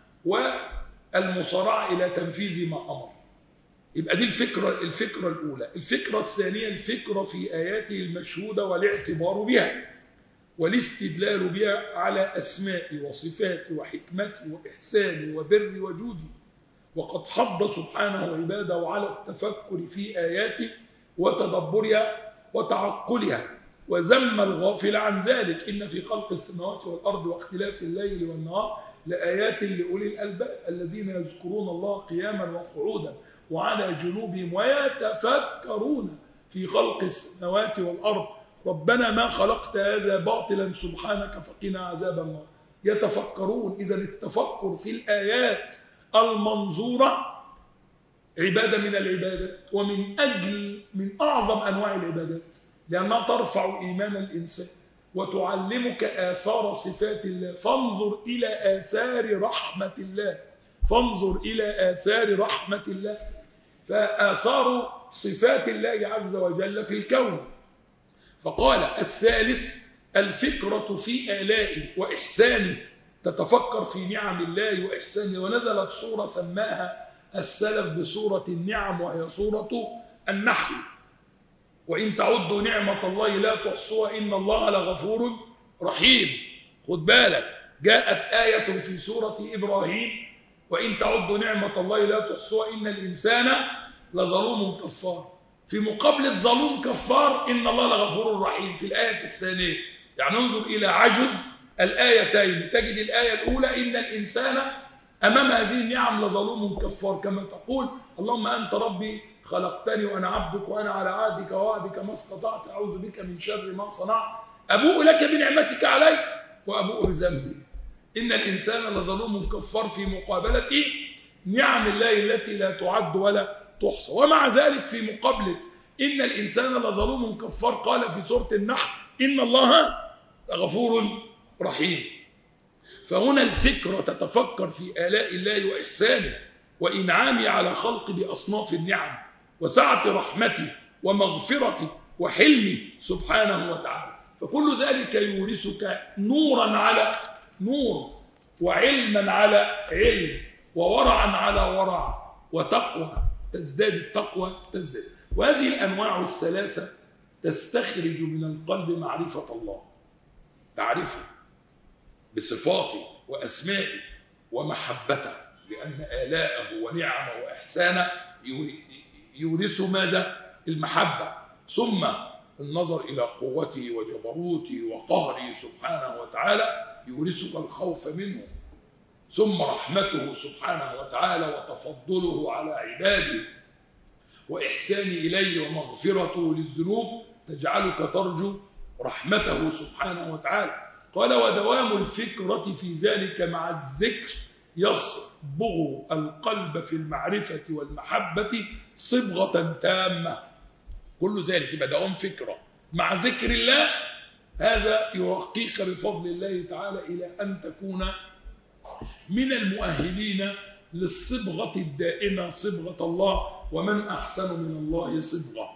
والمصارعة إلى تنفيذ ما أمر يبقى دي الفكرة, الفكرة الأولى الفكرة الثانية الفكرة في آياته المشهودة والاعتبار بها والاستدلال بها على أسماء وصفات وحكمة وإحسان وبر وجود وقد حض سبحانه عباده على التفكر في آياته وتدبرها وتعقلها وذم الغافل عن ذلك إن في خلق السماوات والأرض واختلاف الليل والنهار لآيات لأولي الألباب الذين يذكرون الله قياما وقعودا وعلى جنوبهم ويتفكرون في خلق السماوات والأرض ربنا ما خلقت هذا باطلا سبحانك فقنا عذاب النار يتفكرون إذا التفكر في الآيات المنظورة عبادة من العبادات ومن أجل من أعظم أنواع العبادات لأنها ترفع إيمان الإنسان وتعلمك آثار صفات الله فانظر إلى آثار رحمة الله فانظر إلى آثار رحمة الله فآثار صفات الله عز وجل في الكون فقال الثالث الفكرة في آلائه وإحسانه تتفكر في نعم الله وإحسانه ونزلت صورة سماها السلف بصورة النعم وهي صورة النحل وإن تعدوا نعمة الله لا تحصوها إن الله لغفور رحيم خد بالك جاءت آية في سورة إبراهيم وإن تعدوا نعمة الله لا تحصوها إن الإنسان لظلوم كفار في مقابلة ظلوم كفار إن الله لغفور رحيم في الآية الثانية يعني انظر إلى عجز الآيتين تجد الآية الأولى إن الإنسان أمام هذه النعم لظلوم كفار كما تقول اللهم أنت ربي خلقتني وأنا عبدك وأنا على عهدك ووعدك ما استطعت أعوذ بك من شر ما صنعت أبوء لك بنعمتك علي وأبوء بذنبي إن الإنسان لظلوم كفار في مقابلة نعم الله التي لا تعد ولا تحصى ومع ذلك في مقابلة إن الإنسان لظلوم كفار قال في سورة النحل إن الله غفور رحيم فهنا الفكرة تتفكر في آلاء الله وإحسانه وإنعامه على خلق بأصناف النعم وسعة رحمته ومغفرته وحلمه سبحانه وتعالى فكل ذلك يورثك نورا على نور وعلما على علم وورعا على ورع وتقوى تزداد التقوى تزداد وهذه الأنواع الثلاثة تستخرج من القلب معرفة الله تعرفه بصفاته وأسمائه ومحبته لأن آلاءه ونعمه وإحسانه يورث ماذا المحبة ثم النظر إلى قوته وجبروته وقهره سبحانه وتعالى يورثك الخوف منه ثم رحمته سبحانه وتعالى وتفضله على عباده وإحسان إليه ومغفرته للذنوب تجعلك ترجو رحمته سبحانه وتعالى قال ودوام الفكرة في ذلك مع الذكر يصبغ القلب في المعرفة والمحبة صبغة تامة كل ذلك يبقى دوام فكرة مع ذكر الله هذا يرقيك بفضل الله تعالى إلى أن تكون من المؤهلين للصبغة الدائمة صبغة الله ومن أحسن من الله صبغة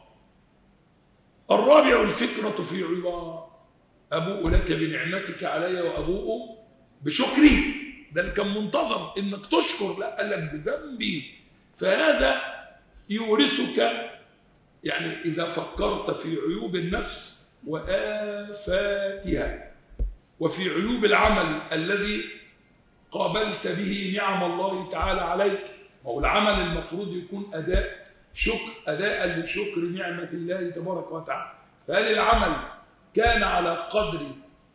الرابع الفكرة في عبارة أبوء لك بنعمتك علي وأبوء بشكري ده اللي كان منتظر انك تشكر لا قال لك بذنبي فهذا يورثك يعني إذا فكرت في عيوب النفس وآفاتها وفي عيوب العمل الذي قابلت به نعم الله تعالى عليك وهو العمل المفروض يكون أداء شكر أداء لشكر نعمة الله تبارك وتعالى فهل العمل كان على قدر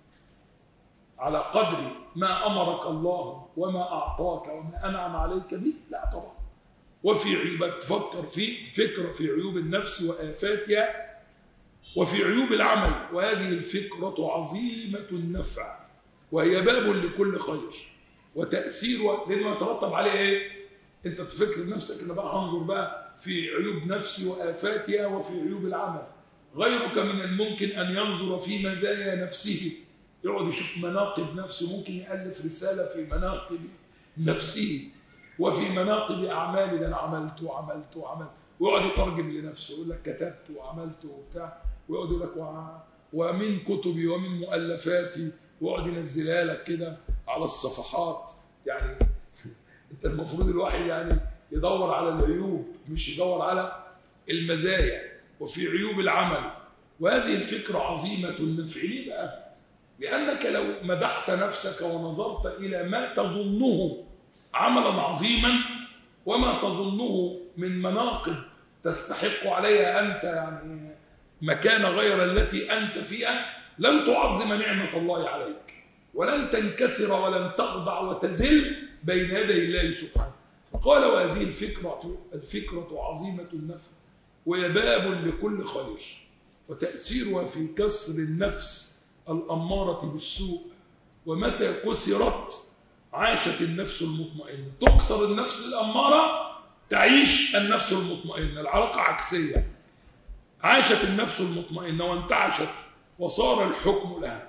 على قدر ما أمرك الله وما أعطاك وما أنعم عليك به لا طبعا وفي عيوب تفكر في فكرة في عيوب النفس وآفاتها وفي عيوب العمل وهذه الفكرة عظيمة النفع وهي باب لكل خير وتأثير لأنه يترتب عليه إيه؟ أنت تفكر نفسك أنا بقى أنظر بقى في عيوب نفسي وآفاتها وفي عيوب العمل غيرك من الممكن أن ينظر في مزايا نفسه يقعد يشوف مناقب نفسه ممكن يألف رسالة في مناقب نفسه وفي مناقب أعمالي ده أنا عملت وعملت وعملت ويقعد يترجم لنفسه يقول لك كتبت وعملت وبتاع ويقعد يقول لك وع- ومن كتبي ومن مؤلفاتي ويقعد ينزلها لك كده على الصفحات يعني انت المفروض الواحد يعني يدور على العيوب مش يدور على المزايا وفي عيوب العمل وهذه الفكرة عظيمة النفع ليه بقى؟ لأنك لو مدحت نفسك ونظرت إلى ما تظنه عملا عظيما وما تظنه من مناقب تستحق عليها أنت يعني مكان غير التي أنت فيها لن تعظم نعمة الله عليك ولن تنكسر ولن تخضع وتزل بين يدي الله سبحانه فقال وهذه الفكرة الفكرة عظيمة النفع وهي باب لكل خير وتأثيرها في كسر النفس الأمارة بالسوء ومتى كسرت عاشت النفس المطمئنة تكسر النفس الأمارة تعيش النفس المطمئنة العلاقة عكسية عاشت النفس المطمئنة وانتعشت وصار الحكم لها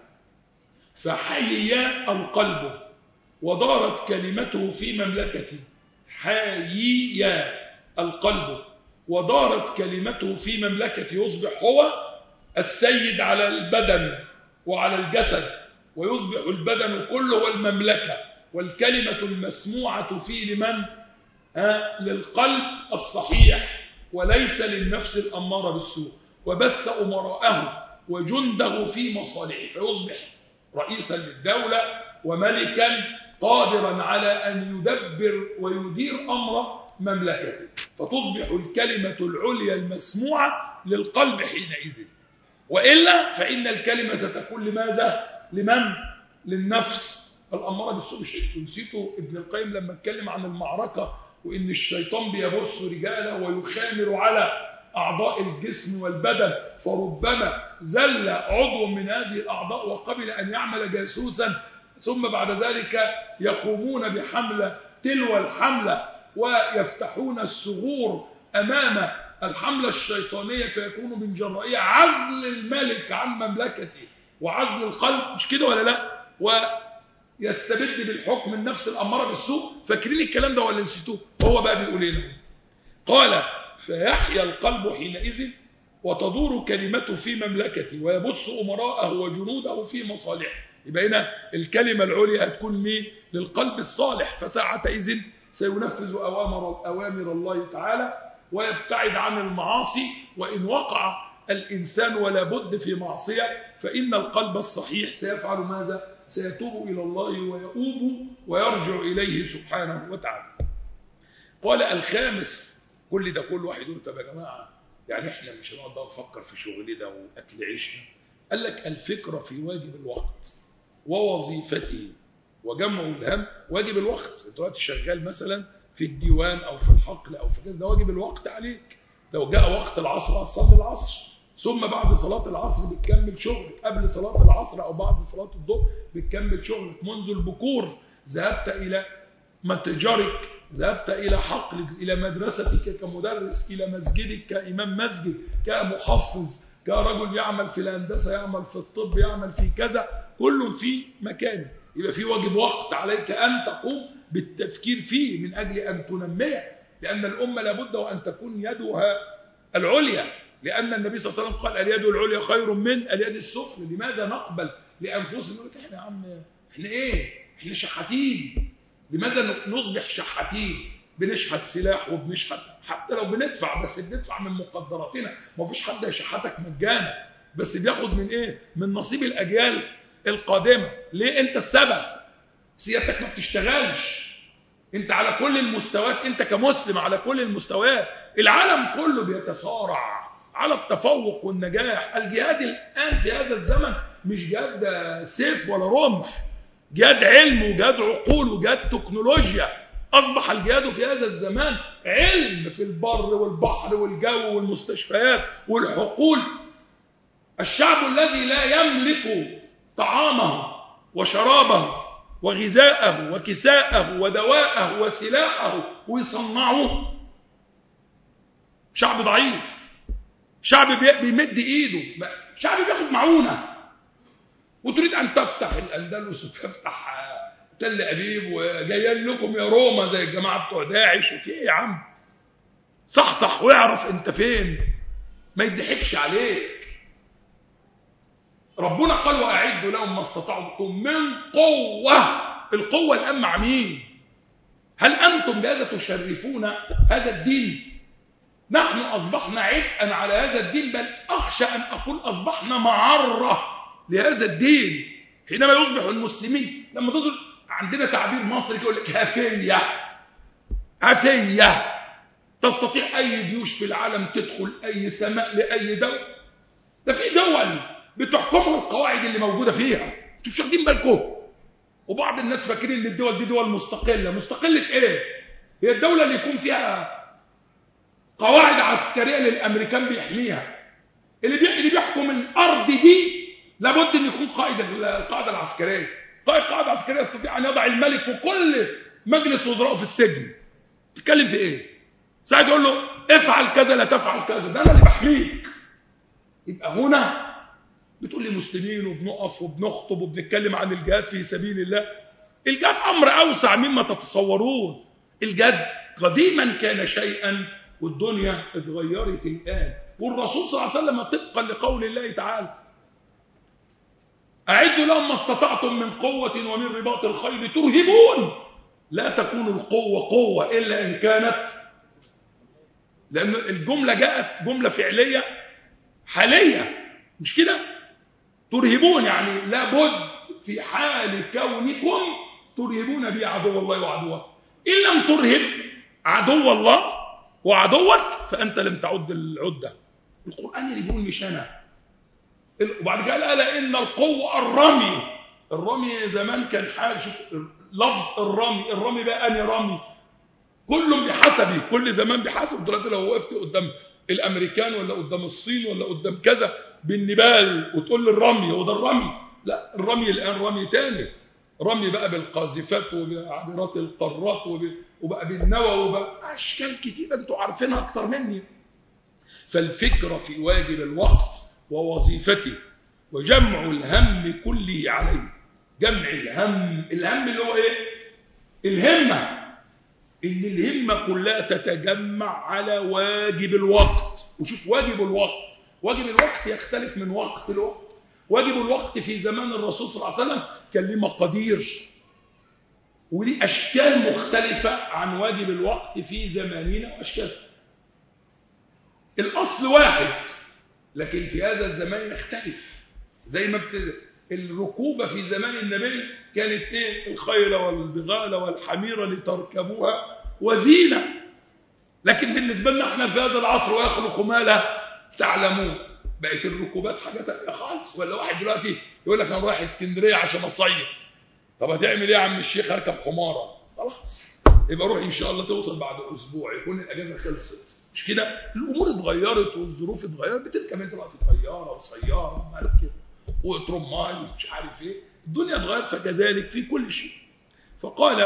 فحيي القلب ودارت كلمته في مملكته حيي القلب ودارت كلمته في مملكته يصبح هو السيد على البدن وعلى الجسد ويصبح البدن كله هو المملكة والكلمة المسموعة فيه لمن؟ ها للقلب الصحيح وليس للنفس الأمارة بالسوء وبث أمراءه وجنده في مصالحه فيصبح رئيسا للدولة وملكا قادرا على أن يدبر ويدير أمر مملكته فتصبح الكلمة العليا المسموعة للقلب حينئذ وإلا فإن الكلمة ستكون لماذا؟ لمن؟ للنفس الأمارة بالسوء الشيء نسيتوا ابن القيم لما اتكلم عن المعركة وإن الشيطان بيبص رجاله ويخامر على أعضاء الجسم والبدن فربما زل عضو من هذه الأعضاء وقبل أن يعمل جاسوسا ثم بعد ذلك يقومون بحملة تلو الحملة ويفتحون الثغور أمام الحملة الشيطانية فيكون من جرائها عزل الملك عن مملكته وعزل القلب مش كده ولا لا ويستبد بالحكم النفس الأمارة بالسوء فاكرين الكلام ده ولا نسيتوه هو بقى بيقول لنا قال فيحيا القلب حينئذ وتدور كلمته في مملكته ويبث أمراءه وجنوده في مصالحه يبقى هنا الكلمة العليا هتكون مين للقلب الصالح فساعتئذ سينفذ أوامر, أوامر الله تعالى ويبتعد عن المعاصي وإن وقع الإنسان ولا بد في معصية فإن القلب الصحيح سيفعل ماذا سيتوب إلى الله ويؤوب ويرجع إليه سبحانه وتعالى قال الخامس كل ده كل واحد يقول طب يا جماعة يعني احنا مش هنقعد بقى نفكر في شغلنا وأكل عيشنا قال لك الفكرة في واجب الوقت ووظيفته وجمع الهم واجب الوقت انت دلوقتي شغال مثلا في الديوان او في الحقل او في كذا ده واجب الوقت عليك لو جاء وقت العصر هتصلي العصر ثم بعد صلاة العصر بتكمل شغل قبل صلاة العصر او بعد صلاة الظهر بتكمل شغلك منذ البكور ذهبت الى متجرك ذهبت إلى حقلك إلى مدرستك كمدرس إلى مسجدك كإمام مسجد كمحفظ كرجل يعمل في الهندسة يعمل في الطب يعمل في كذا كل في مكانه يبقى في واجب وقت عليك أن تقوم بالتفكير فيه من أجل أن تنميه لأن الأمة لابد وأن تكون يدها العليا لأن النبي صلى الله عليه وسلم قال اليد العليا خير من اليد السفلى لماذا نقبل لأنفسنا نقول لك احنا يا عم احنا ايه احنا شحاتين لماذا نصبح شحاتين بنشحت سلاح وبنشحت حتى لو بندفع بس بندفع من مقدراتنا ما فيش حد يشحتك مجانا بس بياخد من ايه من نصيب الاجيال القادمه ليه انت السبب سيادتك ما بتشتغلش انت على كل المستويات انت كمسلم على كل المستويات العالم كله بيتصارع على التفوق والنجاح الجهاد الان في هذا الزمن مش جهاد سيف ولا رمح جهاد علم وجهاد عقول وجهاد تكنولوجيا أصبح الجهاد في هذا الزمان علم في البر والبحر والجو والمستشفيات والحقول الشعب الذي لا يملك طعامه وشرابه وغذاءه وكساءه ودواءه وسلاحه ويصنعه شعب ضعيف شعب بيمد ايده شعب بياخد معونه وتريد أن تفتح الأندلس وتفتح تل أبيب وجايين لكم يا روما زي الجماعة بتوع داعش وفي إيه يا عم صح صح واعرف أنت فين ما يضحكش عليك ربنا قال وأعدوا لهم ما استطعتم من قوة القوة الآن مع مين هل أنتم بهذا تشرفون هذا الدين نحن أصبحنا عبئا على هذا الدين بل أخشى أن أقول أصبحنا معرة لهذا الدين حينما يصبح المسلمين لما تصل عندنا تعبير مصري يقول لك هفية هفية تستطيع أي جيوش في العالم تدخل أي سماء لأي دولة ده في دول بتحكمها القواعد اللي موجودة فيها انتوا مش واخدين بالكم وبعض الناس فاكرين ان الدول دي دول مستقلة مستقلة ايه هي الدولة اللي يكون فيها قواعد عسكرية للأمريكان بيحميها اللي بي... اللي بيحكم الأرض دي لابد أن يكون قائد القاعدة العسكرية قائد القاعدة العسكرية يستطيع أن يضع الملك وكل مجلس وزراء في السجن تتكلم في إيه ساعد يقول له افعل كذا لا تفعل كذا ده أنا اللي بحميك يبقى هنا بتقول لي مسلمين وبنقف وبنخطب وبنتكلم عن الجهاد في سبيل الله الجهاد أمر أوسع مما تتصورون الجهاد قديما كان شيئا والدنيا اتغيرت الآن والرسول صلى الله عليه وسلم طبقا لقول الله تعالى أعدوا لهم ما استطعتم من قوة ومن رباط الخيل ترهبون لا تكون القوة قوة إلا إن كانت لأن الجملة جاءت جملة فعلية حالية مش كده ترهبون يعني لابد في حال كونكم ترهبون به عدو الله وعدوه إن لم ترهب عدو الله وعدوك فأنت لم تعد العدة القرآن اللي بيقول مش أنا وبعد كده قال إن القوة الرمي الرمي زمان كان حاجة شوف لفظ الرمي الرمي بقى أني رمي كل بحسبه كل زمان بحسب دلوقتي لو وقفت قدام الأمريكان ولا قدام الصين ولا قدام كذا بالنبال وتقول لي الرمي هو ده الرمي لا الرمي الآن رمي تاني رمي بقى بالقاذفات وبعبرات القارات وب... وبقى بالنوى وبقى أشكال كتيرة أنتوا عارفينها أكتر مني فالفكرة في واجب الوقت ووظيفته وجمع الهم كله عليه جمع الهم الهم اللي هو إيه الهمة إن الهمة كلها تتجمع على واجب الوقت وشوف واجب الوقت واجب الوقت يختلف من وقت لوقت واجب الوقت في زمان الرسول صلى الله عليه وسلم كان ليه مقادير وليه أشكال مختلفة عن واجب الوقت في زماننا وأشكال الأصل واحد لكن في هذا الزمان يختلف زي ما بت... الركوبة في زمان النبي كانت إيه الخيل والبغال والحمير لتركبوها وزينة لكن بالنسبة لنا احنا في هذا العصر ويخلق ما لا تعلمون بقت الركوبات حاجة تانية خالص ولا واحد دلوقتي يقول لك انا رايح اسكندرية عشان اصيف طب هتعمل ايه يا عم الشيخ اركب حمارة خلاص يبقى روح ان شاء الله توصل بعد اسبوع يكون الاجازة خلصت مش كده الامور اتغيرت والظروف اتغيرت بتركب انت دلوقتي طيارة وسيارة ومركب وترماي ومش عارف ايه الدنيا اتغيرت فكذلك في كل شيء فقال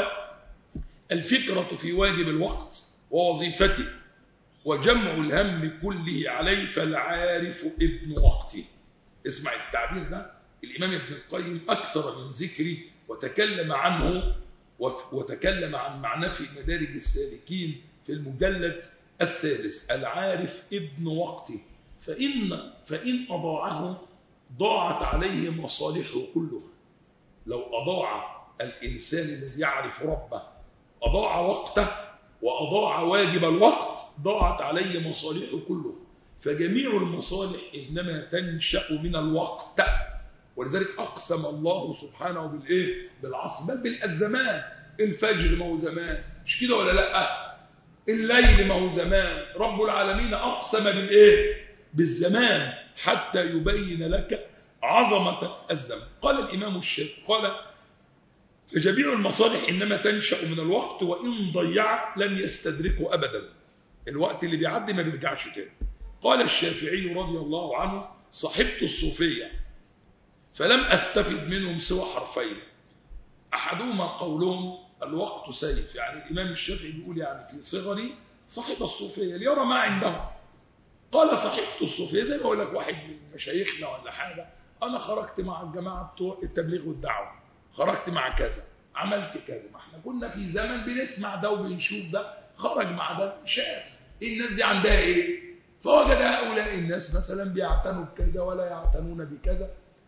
الفكرة في واجب الوقت ووظيفته وجمع الهم كله عليه فالعارف ابن وقته اسمع التعبير ده الإمام ابن القيم أكثر من ذكري وتكلم عنه وتكلم عن معناه في مدارج السالكين في المجلد الثالث العارف ابن وقته فإن, فإن أضاعه ضاعت عليه مصالحه كلها لو أضاع الإنسان الذي يعرف ربه أضاع وقته وأضاع واجب الوقت ضاعت عليه مصالحه كله فجميع المصالح إنما تنشأ من الوقت ولذلك أقسم الله سبحانه بالإيه؟ بالعصر بل بالزمان الفجر ما هو زمان مش كده ولا لا الليل ما هو زمان رب العالمين أقسم بالإيه بالزمان حتى يبين لك عظمة الزمن قال الإمام الشافعي قال فجميع المصالح إنما تنشأ من الوقت وإن ضيع لم يستدركه أبدا الوقت اللي بيعدي ما بيرجعش تاني قال الشافعي رضي الله عنه صحبت الصوفية فلم أستفد منهم سوى حرفين أحدهما قولهم الوقت سيف يعني الإمام الشافعي بيقول يعني في صغري صاحب الصوفية ليرى ما عندهم قال صحبت الصوفية زي ما أقول لك واحد من مشايخنا ولا حاجة أنا خرجت مع الجماعة بتوع التبليغ والدعوة خرجت مع كذا عملت كذا ما احنا كنا في زمن بنسمع ده وبنشوف ده خرج مع ده شاف الناس دي عندها ايه فوجد هؤلاء الناس مثلا بيعتنوا بكذا ولا يعتنون بكذا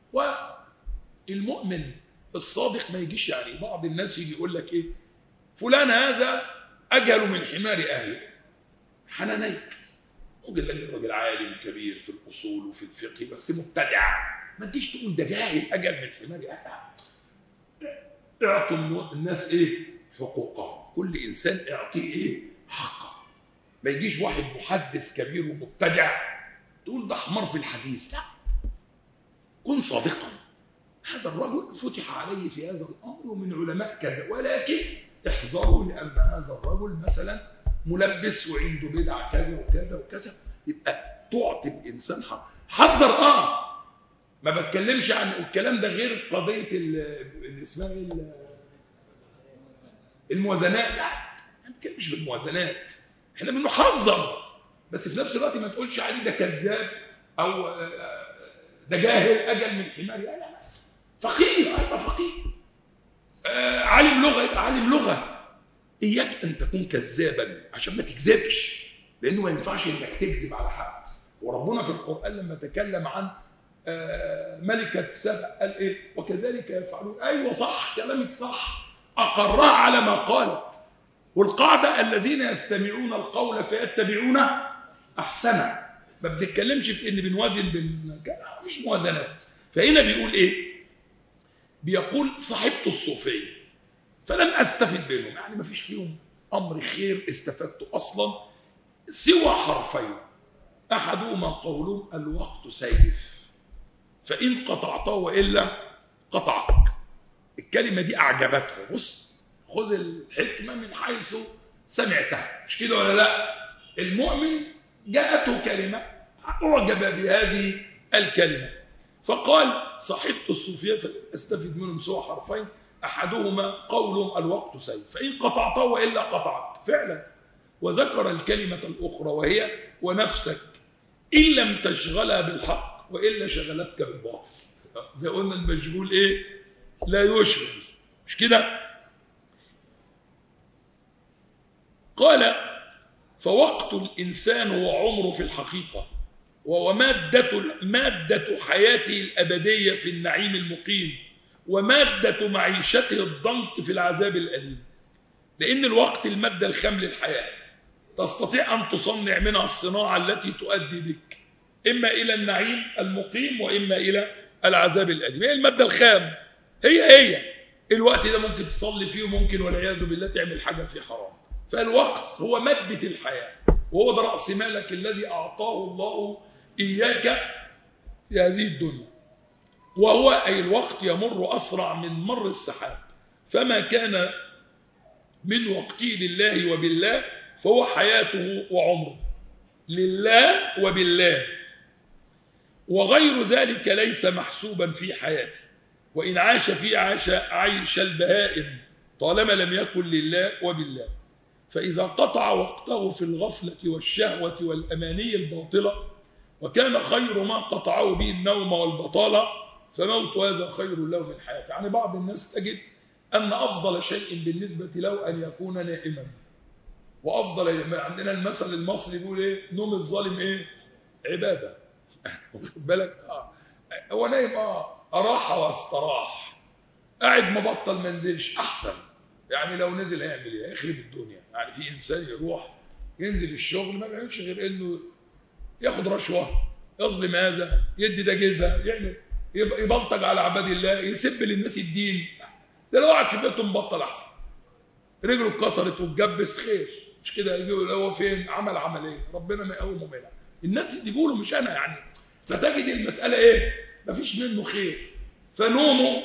والمؤمن الصادق ما يجيش يعني بعض الناس يجي يقول لك ايه فلان هذا اجل من حمار اهله حنانيك راجل ده راجل عالم كبير في الاصول وفي الفقه بس مبتدع ما تجيش تقول ده جاهل اجل من حمار اهله اعطوا الناس ايه حقوقهم كل انسان اعطيه ايه حقه ما يجيش واحد محدث كبير ومبتدع تقول ده حمار في الحديث لا كن صادقا هذا الرجل فتح عليه في هذا الامر ومن علماء كذا ولكن احذروا لان هذا الرجل مثلا ملبس وعنده بدع كذا وكذا وكذا يبقى تعطي الانسان حق حذر اه ما بتكلمش عن الكلام ده غير قضيه اللي اسمها ايه الموازنات لا ما بنتكلمش بالموازنات احنا بنحذر بس في نفس الوقت ما تقولش عليه ده كذاب او ده جاهل اجل من حمار لا لا فقيه يبقى فقيه آه عالم لغه يبقى عالم لغه اياك ان تكون كذابا عشان ما تكذبش لانه ما ينفعش انك تكذب على حد وربنا في القران لما تكلم عن آه ملكه سبأ قال ايه وكذلك يفعلون ايوه صح كلامك صح اقرها على ما قالت والقاعده الذين يستمعون القول فيتبعون احسنه ما بنتكلمش في ان بنوازن بين مفيش موازنات فهنا بيقول ايه بيقول صاحبت الصوفيه فلم استفد منهم يعني ما فيش فيهم امر خير استفدته اصلا سوى حرفين احدهما قولهم الوقت سيف فان قطعته والا قطعك الكلمه دي اعجبته بص خذ الحكمه من حيث سمعتها مش كده ولا لا المؤمن جاءته كلمه اعجب بهذه الكلمه فقال صاحبت الصوفيه فاستفد منهم سوى حرفين احدهما قولهم الوقت سيف فان قطعته والا قطعك فعلا وذكر الكلمه الاخرى وهي ونفسك ان لم تشغلها بالحق والا شغلتك بالباطل زي قلنا المشغول ايه لا يشغل مش كده قال فوقت الإنسان هو عمره في الحقيقة وهو مادة, مادة حياته الأبدية في النعيم المقيم ومادة معيشته الضنك في العذاب الأليم لأن الوقت المادة الخام للحياة تستطيع أن تصنع منها الصناعة التي تؤدي بك إما إلى النعيم المقيم وإما إلى العذاب الأليم هي المادة الخام هي هي الوقت ده ممكن تصلي فيه وممكن والعياذ بالله تعمل حاجة فيه حرام فالوقت هو مادة الحياة وهو ده رأس مالك الذي أعطاه الله إياك في هذه الدنيا وهو أي الوقت يمر أسرع من مر السحاب فما كان من وقته لله وبالله فهو حياته وعمره لله وبالله وغير ذلك ليس محسوبا في حياته وإن عاش فيه عاش عيش البهائم طالما لم يكن لله وبالله فإذا قطع وقته في الغفلة والشهوة والأماني الباطلة وكان خير ما قطعه به النوم والبطالة فموت هذا خير له من حياته يعني بعض الناس تجد أن أفضل شيء بالنسبة له أن يكون نائما وأفضل عندنا المثل المصري يقول إيه نوم الظالم إيه عبادة واخد بالك آه. هو نايم آه أراح واستراح قاعد مبطل ما نزلش أحسن يعني لو نزل هيعمل ايه يخرب الدنيا يعني في انسان يروح ينزل الشغل ما بيعملش غير انه ياخد رشوه يظلم هذا يدي ده جزء يعمل يبلطج على عباد الله يسب للناس الدين ده لو قعد في بيته مبطل احسن رجله اتكسرت واتجبس خير مش كده يجي هو فين عمل عمليه ربنا ما يقومه منها الناس اللي بيقولوا مش انا يعني فتجد المساله ايه مفيش منه خير فنومه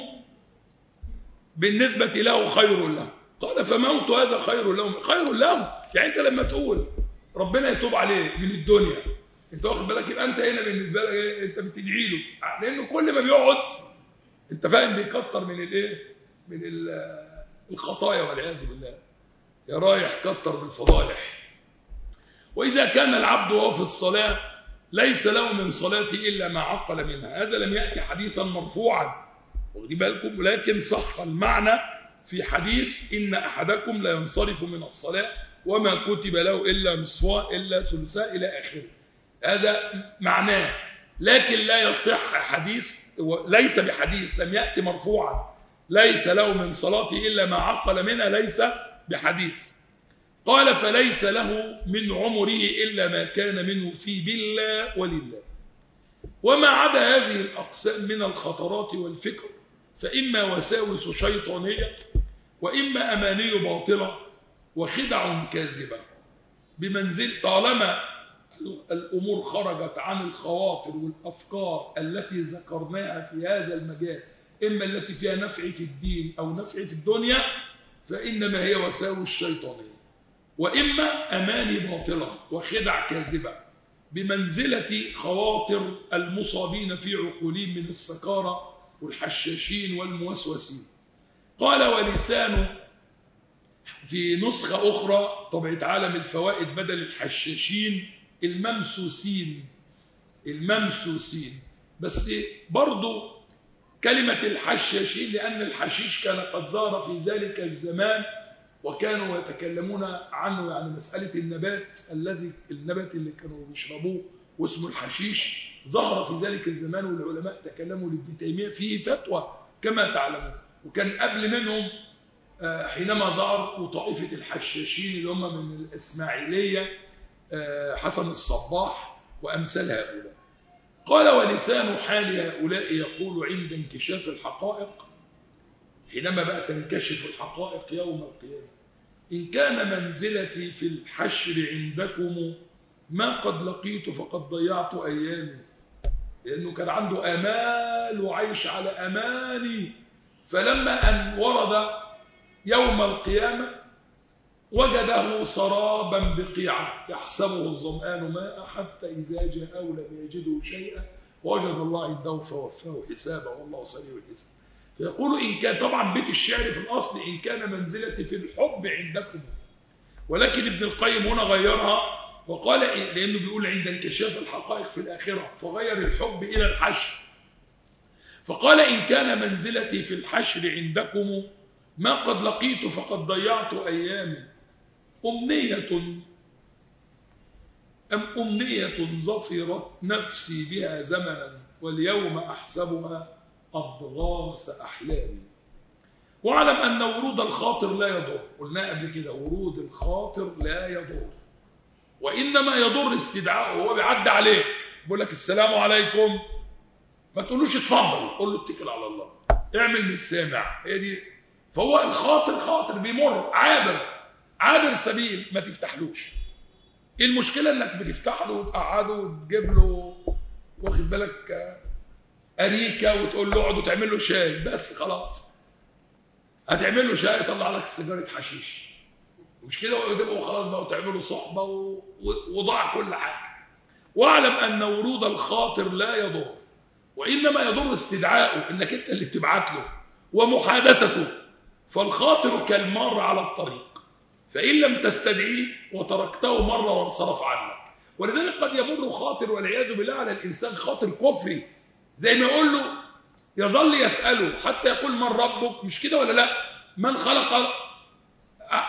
بالنسبة له خير له قال فموت هذا خير له خير له يعني انت لما تقول ربنا يتوب عليه من الدنيا انت واخد بالك يبقى انت هنا بالنسبه لك ايه انت بتدعي له لانه كل ما بيقعد انت فاهم بيكتر من الايه من الخطايا والعياذ بالله يا رايح كتر بالفضائح واذا كان العبد وهو في الصلاه ليس له من صلاته الا ما عقل منها هذا لم ياتي حديثا مرفوعا واخدين بالكم ولكن صح المعنى في حديث إن أحدكم لا ينصرف من الصلاة وما كتب له إلا نصفها إلا ثلثاء إلى آخره هذا معناه لكن لا يصح حديث ليس بحديث لم يأتي مرفوعا ليس له من صلاته إلا ما عقل منها ليس بحديث قال فليس له من عمره إلا ما كان منه في بالله ولله وما عدا هذه الأقسام من الخطرات والفكر فإما وساوس شيطانية وإما أماني باطلة وخدع كاذبة بمنزل طالما الأمور خرجت عن الخواطر والأفكار التي ذكرناها في هذا المجال إما التي فيها نفع في الدين أو نفع في الدنيا فإنما هي وساوس شيطانية وإما أماني باطلة وخدع كاذبة بمنزلة خواطر المصابين في عقولهم من السكارة والحشاشين والموسوسين قال ولسان في نسخة أخرى طبعة عالم الفوائد بدل الحشاشين الممسوسين الممسوسين بس برضو كلمة الحشاشين لأن الحشيش كان قد ظهر في ذلك الزمان وكانوا يتكلمون عنه يعني مسألة النبات الذي النبات اللي كانوا بيشربوه واسمه الحشيش ظهر في ذلك الزمان والعلماء تكلموا لابن تيمية فيه فتوى كما تعلمون وكان قبل منهم حينما ظهر وطائفة الحشاشين اللي هم من الإسماعيلية حسن الصباح وأمثال هؤلاء قال ولسان حال هؤلاء يقول عند انكشاف الحقائق حينما بقى تنكشف الحقائق يوم القيامة إن كان منزلتي في الحشر عندكم ما قد لقيت فقد ضيعت أيامي لأنه كان عنده أمال وعيش على أماني فلما أن ورد يوم القيامة وجده سرابا بقيعة يحسبه الظمآن ماء حتى إذا جاء لم يجده شيئا ووجد الله عنده فوفاه حسابه والله سريع الحساب فيقول إن كان طبعا بيت الشعر في الأصل إن كان منزلتي في الحب عندكم ولكن ابن القيم هنا غيرها وقال لأنه بيقول عند انكشاف الحقائق في الآخرة فغير الحب إلى الحشر فقال إن كان منزلتي في الحشر عندكم ما قد لقيت فقد ضيعت أيامي أمنية أم أمنية ظفرت نفسي بها زمنا واليوم أحسبها أضغاث أحلامي واعلم أن ورود الخاطر لا يضر قلنا قبل كده ورود الخاطر لا يضر وإنما يضر استدعاءه هو بيعدي عليك بيقول لك السلام عليكم ما تقولوش اتفضل قول له اتكل على الله اعمل من السامع هي دي فهو الخاطر خاطر بيمر عابر عابر السبيل ما تفتحلوش ايه المشكله انك بتفتح له وتقعده وتجيب له واخد بالك اريكه وتقول له اقعد وتعمل له شاي بس خلاص هتعمل له شاي يطلع لك سيجاره حشيش مش كده وتبقوا خلاص بقى وتعملوا صحبه و... وضاع كل حاجه واعلم ان ورود الخاطر لا يضر وانما يضر استدعاؤه انك انت اللي بتبعت له ومحادثته فالخاطر كالمار على الطريق فإن لم تستدعيه وتركته مرة وانصرف عنك ولذلك قد يمر خاطر والعياذ بالله على الإنسان خاطر كفري زي ما يقول له يظل يسأله حتى يقول من ربك مش كده ولا لا من خلق أه.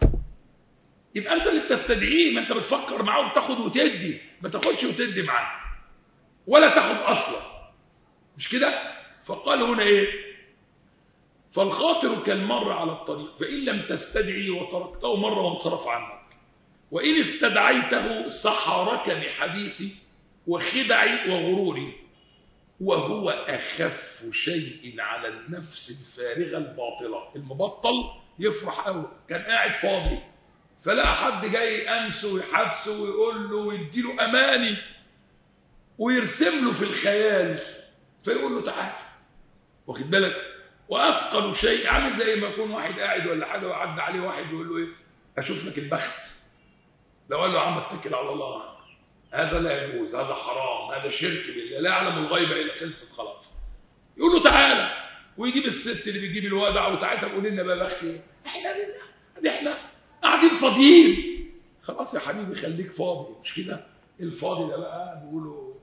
يبقى أنت اللي بتستدعيه ما أنت بتفكر معاه وبتاخد وتدي ما تاخدش وتدي معاه ولا تاخد أصلا مش كده فقال هنا إيه فالخاطر كالمر على الطريق فإن لم تستدعي وتركته مرة وانصرف عنك وإن استدعيته سحرك بحديثي وخدعي وغروري وهو أخف شيء على النفس الفارغة الباطلة المبطل يفرح قوي كان قاعد فاضي فلقى حد جاي أنسه ويحبسه ويقول له ويديله أماني ويرسم له في الخيال فيقول له تعال واخد بالك واثقل شيء عامل زي ما يكون واحد قاعد ولا حاجه وعدى عليه واحد يقول له ايه اشوف لك البخت لو قال له يا عم اتكل على الله هذا لا يجوز هذا حرام هذا شرك بالله لا يعلم الغيب الا خلصت خلاص يقول له تعالى ويجيب الست اللي بيجيب الودع وتعالى قول لنا بقى بختي احنا بالله احنا قاعدين فاضيين خلاص يا حبيبي خليك فاضي مش كده الفاضي ده بقى بيقولوا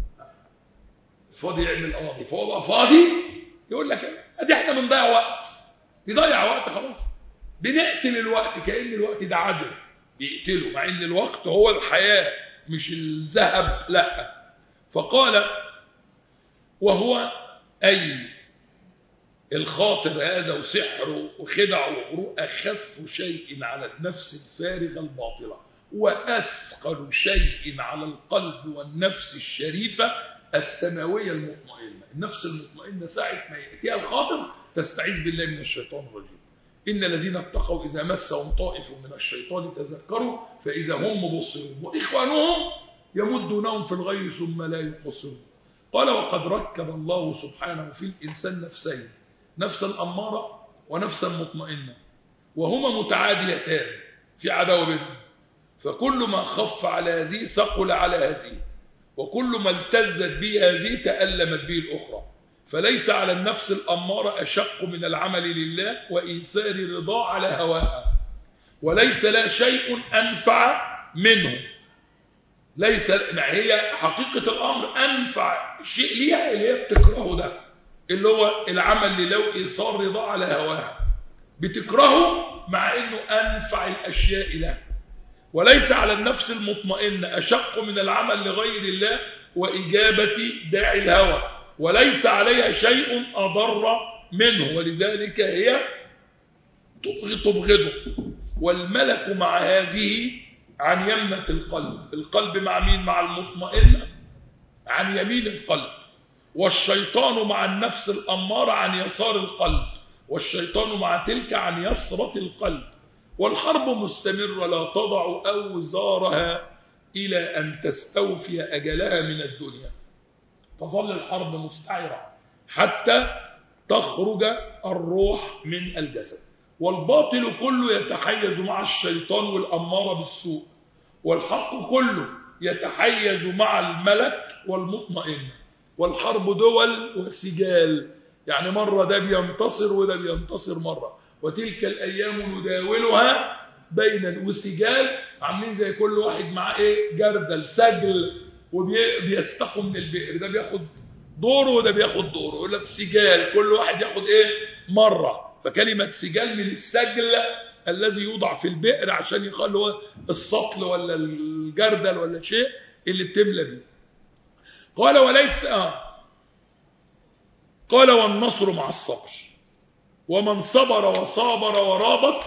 الفاضي يعمل قاضي فهو بقى فاضي يقول لك ادي احنا بنضيع وقت بيضيع وقت خلاص بنقتل الوقت كأن الوقت ده عدل بيقتله مع ان الوقت هو الحياة مش الذهب لا فقال وهو أي الخاطر هذا وسحره وخدعه وغروره أخف شيء على النفس الفارغة الباطلة وأثقل شيء على القلب والنفس الشريفة السماوية المطمئنة النفس المطمئنة ساعة ما يأتيها الخاطر تستعيذ بالله من الشيطان الرجيم إن الذين اتقوا إذا مسهم طائف من الشيطان تذكروا فإذا هم مبصرون وإخوانهم يمدونهم في الغي ثم لا يقصرون قال وقد ركب الله سبحانه في الإنسان نفسين نفسا أمارة ونفسا مطمئنة وهما متعادلتان في عداوة بينهم فكل ما خف على هذه ثقل على هذه وكل ما التزت به هذه تألمت به الأخرى فليس على النفس الأمارة أشق من العمل لله وإيثار رضا على هواها وليس لا شيء أنفع منه ليس ما هي حقيقة الأمر أنفع شيء ليها اللي هي بتكرهه ده اللي هو العمل لله إيثار رضا على هواها بتكرهه مع أنه أنفع الأشياء له وليس على النفس المطمئنة أشق من العمل لغير الله وإجابة داعي الهوى وليس عليها شيء أضر منه ولذلك هي تبغضه والملك مع هذه عن يمنة القلب القلب مع مين مع المطمئنة عن يمين القلب والشيطان مع النفس الأمارة عن يسار القلب والشيطان مع تلك عن يسرة القلب والحرب مستمرة لا تضع أوزارها إلى أن تستوفي أجلها من الدنيا تظل الحرب مستعرة حتى تخرج الروح من الجسد والباطل كله يتحيز مع الشيطان والأمارة بالسوء والحق كله يتحيز مع الملك والمطمئن والحرب دول وسجال يعني مرة ده بينتصر وده بينتصر مرة وتلك الأيام نداولها بين وسجال عاملين زي كل واحد معاه ايه جردل سجل وبيستقوا من البئر ده بياخد دوره وده بياخد دوره يقول لك سجال كل واحد ياخد ايه مرة فكلمة سجال من السجل الذي يوضع في البئر عشان يخلي هو السطل ولا الجردل ولا شيء اللي بتملى بيه قال وليس آه قال والنصر مع الصبر ومن صبر وصابر ورابط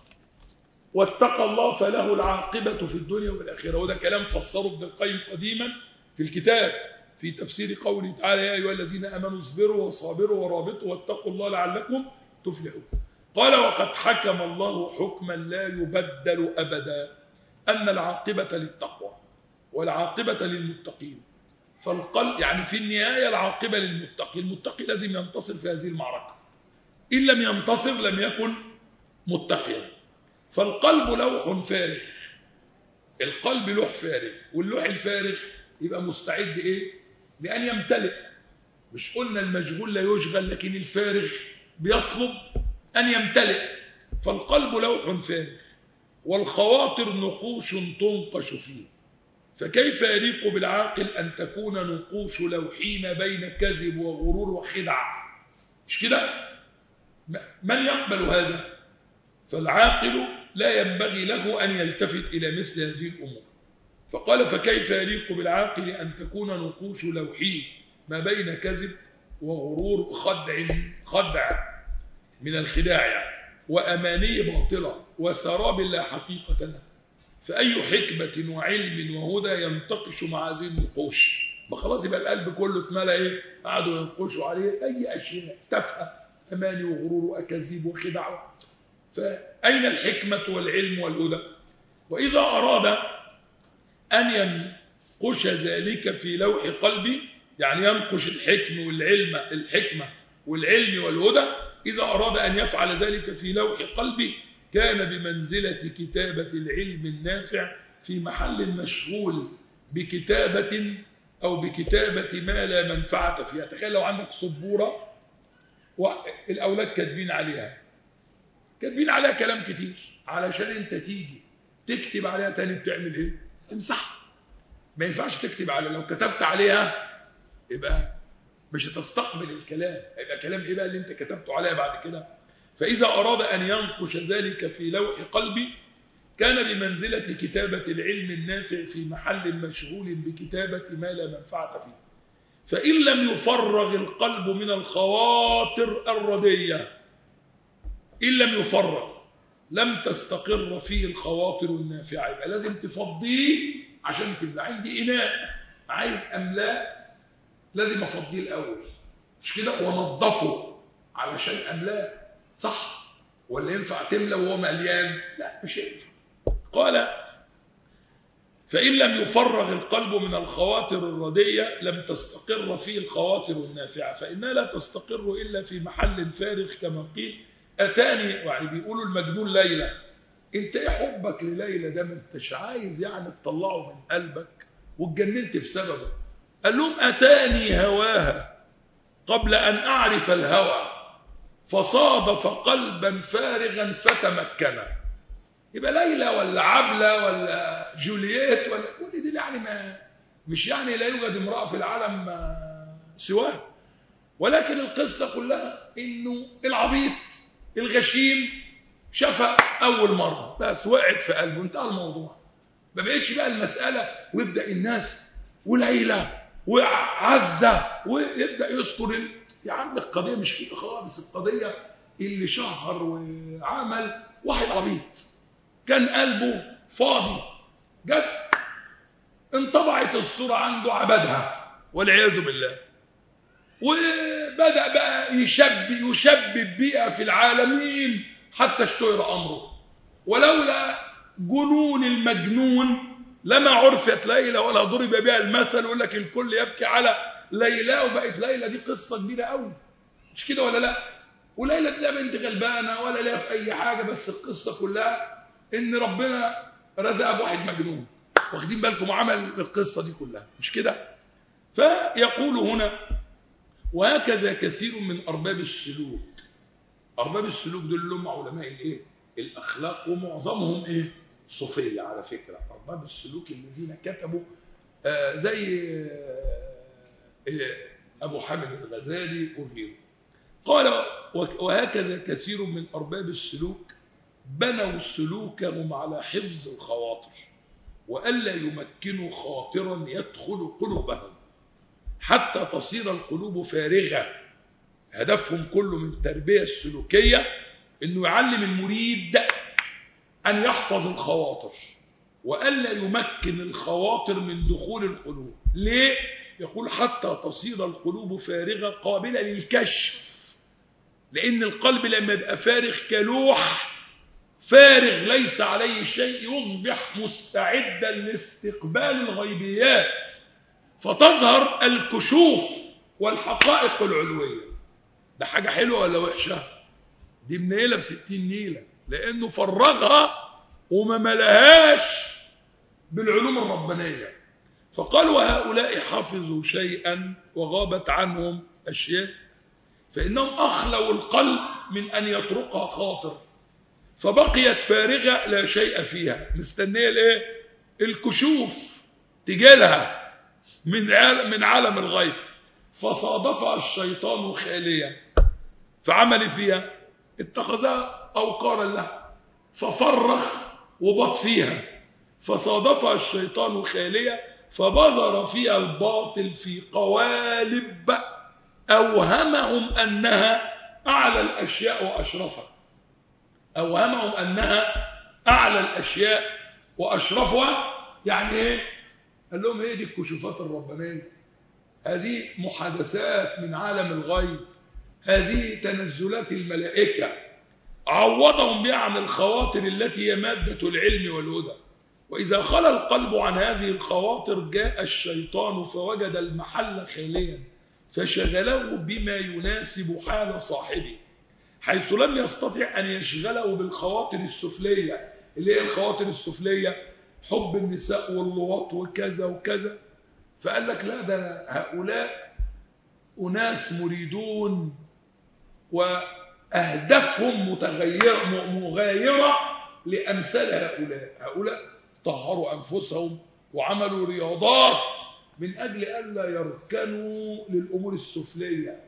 واتقى الله فله العاقبة في الدنيا والآخرة وده كلام فسره ابن القيم قديما في الكتاب في تفسير قوله تعالى يا أيها الذين أمنوا اصبروا وصابروا ورابطوا واتقوا الله لعلكم تفلحون قال وقد حكم الله حكما لا يبدل أبدا أن العاقبة للتقوى والعاقبة للمتقين فالقلب يعني في النهاية العاقبة للمتقي المتقي لازم ينتصر في هذه المعركة إن لم ينتصر لم يكن متقيا فالقلب لوح فارغ القلب لوح فارغ واللوح الفارغ يبقى مستعد إيه لأن يمتلئ مش قلنا المشغول لا يشغل لكن الفارغ بيطلب أن يمتلئ فالقلب لوح فارغ والخواطر نقوش تنقش فيه فكيف يليق بالعاقل أن تكون نقوش لوحين بين كذب وغرور وخدع مش كده من يقبل هذا فالعاقل لا ينبغي له أن يلتفت إلى مثل هذه الأمور فقال فكيف يليق بالعاقل أن تكون نقوش لوحين ما بين كذب وغرور خدع خدع من الخداع يعني وأماني باطلة وسراب لا حقيقة له فأي حكمة وعلم وهدى ينتقش مع هذه النقوش ما خلاص يبقى القلب كله اتملى ايه قعدوا ينقشوا عليه أي أشياء تافهه أماني وغرور وأكاذيب وخدع فأين الحكمة والعلم والهدى وإذا أراد أن ينقش ذلك في لوح قلبي يعني ينقش الحكم والعلم الحكمة والعلم والهدى إذا أراد أن يفعل ذلك في لوح قلبي كان بمنزلة كتابة العلم النافع في محل مشغول بكتابة أو بكتابة ما لا منفعة فيها تخيل لو عندك سبورة والأولاد كاتبين عليها كاتبين عليها كلام كتير علشان انت تيجي تكتب عليها تاني بتعمل ايه امسحها ما ينفعش تكتب عليها لو كتبت عليها يبقى مش هتستقبل الكلام هيبقى كلام ايه بقى اللي انت كتبته عليها بعد كده فإذا أراد أن ينقش ذلك في لوح قلبي كان بمنزلة كتابة العلم النافع في محل مشغول بكتابة ما لا منفعة فيه فإن لم يفرغ القلب من الخواطر الردية إن لم يفرغ لم تستقر فيه الخواطر النافعة يبقى لازم تفضيه عشان تبقى عندي إناء عايز أملاه لازم أفضيه الأول مش كده ونضفه علشان أملاه صح ولا ينفع تملى وهو مليان لا مش ينفع قال فإن لم يفرغ القلب من الخواطر الردية لم تستقر فيه الخواطر النافعة فإنها لا تستقر إلا في محل فارغ كما قيل أتاني يعني بيقولوا المجنون ليلى انت ايه حبك لليلى ده ما انتش عايز يعني تطلعه من قلبك واتجننت بسببه قال لهم أتاني هواها قبل أن أعرف الهوى فصادف قلبا فارغا فتمكن يبقى ليلى ولا عبلة ولا جولييت ولا كل دي يعني ما مش يعني لا يوجد امرأة في العالم سواه ولكن القصة كلها انه العبيط الغشيم شافها اول مرة بس وقعت في قلبه انتهى الموضوع ما بقتش بقى المسألة ويبدأ الناس وليلى وعزة ويبدأ يذكر ال... يا عم القضية مش كده خالص القضية اللي شهر وعمل واحد عبيط كان قلبه فاضي جت انطبعت الصورة عنده عبدها والعياذ بالله وبدأ بقى يشب يشبب بيئة في العالمين حتى اشتهر أمره ولولا جنون المجنون لما عرفت ليلى ولا ضرب بها المثل يقول لك الكل يبكي على ليلى وبقت ليلى دي قصة كبيرة قوي مش كده ولا لا وليلى دي لا بنت غلبانة ولا ليها في أي حاجة بس القصة كلها إن ربنا رزق بواحد مجنون واخدين بالكم عمل القصة دي كلها مش كده فيقول هنا وهكذا كثير من أرباب السلوك أرباب السلوك دول اللي هم علماء الإيه؟ الأخلاق ومعظمهم إيه؟ صوفية على فكرة أرباب السلوك الذين كتبوا آه زي آه أبو حامد الغزالي وغيره قال وهكذا كثير من أرباب السلوك بنوا سلوكهم على حفظ الخواطر وألا يمكنوا خاطرا يدخل قلوبهم حتى تصير القلوب فارغة هدفهم كله من التربية السلوكية أنه يعلم المريد أن يحفظ الخواطر وألا يمكن الخواطر من دخول القلوب ليه؟ يقول حتى تصير القلوب فارغة قابلة للكشف لأن القلب لما يبقى فارغ كلوح فارغ ليس عليه شيء يصبح مستعدا لاستقبال الغيبيات فتظهر الكشوف والحقائق العلوية ده حاجة حلوة ولا وحشة دي منيلة بستين نيلة لأنه فرغها وما ملهاش بالعلوم الربانية فقال وهؤلاء حفظوا شيئا وغابت عنهم أشياء فإنهم أخلوا القلب من أن يطرقها خاطر فبقيت فارغة لا شيء فيها مستنية الايه الكشوف تجيلها من عالم, من عالم الغيب فصادفها الشيطان خاليا فعمل فيها اتخذها أوقارا لها ففرخ وبط فيها فصادفها الشيطان خالية فبذر فيها الباطل في قوالب أوهمهم أنها أعلى الأشياء وأشرفها أوهمهم أنها أعلى الأشياء وأشرفها يعني إيه؟ قال لهم هي دي الكشوفات الربانية هذه محادثات من عالم الغيب هذه تنزلات الملائكة عوضهم بها عن الخواطر التي هي مادة العلم والهدى وإذا خلى القلب عن هذه الخواطر جاء الشيطان فوجد المحل خاليا فشغله بما يناسب حال صاحبه حيث لم يستطع أن يشغله بالخواطر السفلية اللي هي الخواطر السفلية حب النساء واللواط وكذا وكذا فقال لك لا ده هؤلاء أناس مريدون وأهدافهم متغيرة مغايرة لأمثال هؤلاء هؤلاء طهروا أنفسهم وعملوا رياضات من أجل ألا يركنوا للأمور السفلية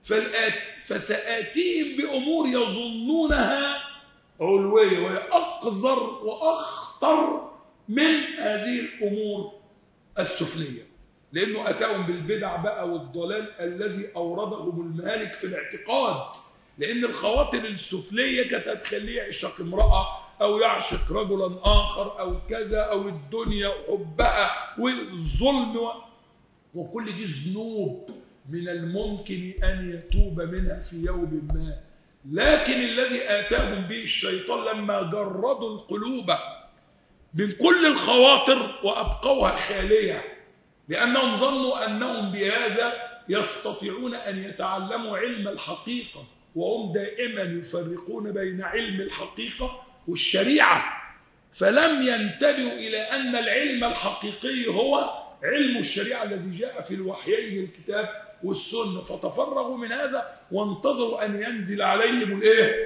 فسآتيهم بأمور يظنونها علوية وهي أقذر وأخطر من هذه الأمور السفلية لأنه أتاهم بالبدع بقى والضلال الذي أوردهم المهالك في الاعتقاد لأن الخواطر السفلية كانت هتخليه يعشق امرأة أو يعشق رجلا آخر أو كذا أو الدنيا وحبها والظلم و... وكل دي ذنوب من الممكن أن يتوب منها في يوم ما لكن الذي آتاهم به الشيطان لما جردوا القلوب من كل الخواطر وأبقوها خالية لأنهم ظنوا أنهم بهذا يستطيعون أن يتعلموا علم الحقيقة وهم دائما يفرقون بين علم الحقيقة والشريعة فلم ينتبهوا إلى أن العلم الحقيقي هو علم الشريعة الذي جاء في الوحيين الكتاب والسنة فتفرغوا من هذا وانتظروا أن ينزل عليهم الايه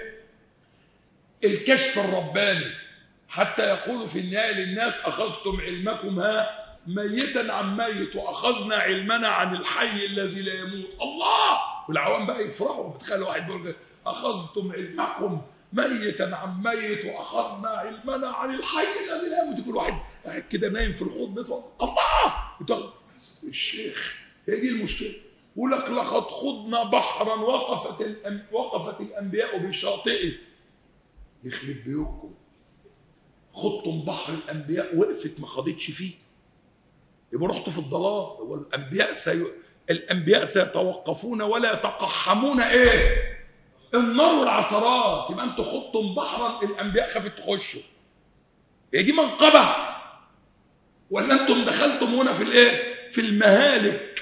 الكشف الرباني حتى يقولوا في النهاية للناس أخذتم علمكم ها ميتا عن ميت وأخذنا علمنا عن الحي الذي لا يموت الله والعوام بقى يفرحوا بتخيل واحد بيقول أخذتم علمكم ميتا عن ميت وأخذنا علمنا عن الحي الذي لا يموت كل واحد قاعد كده نايم في الحوض بس الله الشيخ هي دي المشكلة يقول لك لقد خضنا بحرا وقفت الأم... وقفت الأنبياء بشاطئه يخرب بيوتكم خضتم بحر الأنبياء وقفت ما خضتش فيه يبقى رحتوا في الضلال والأنبياء سي... الأنبياء سيتوقفون ولا يتقحمون إيه النار والعثرات يبقى أنتوا خضتم بحرا الأنبياء خافت تخشوا هي دي منقبة ولا أنتم دخلتم هنا في الإيه في المهالك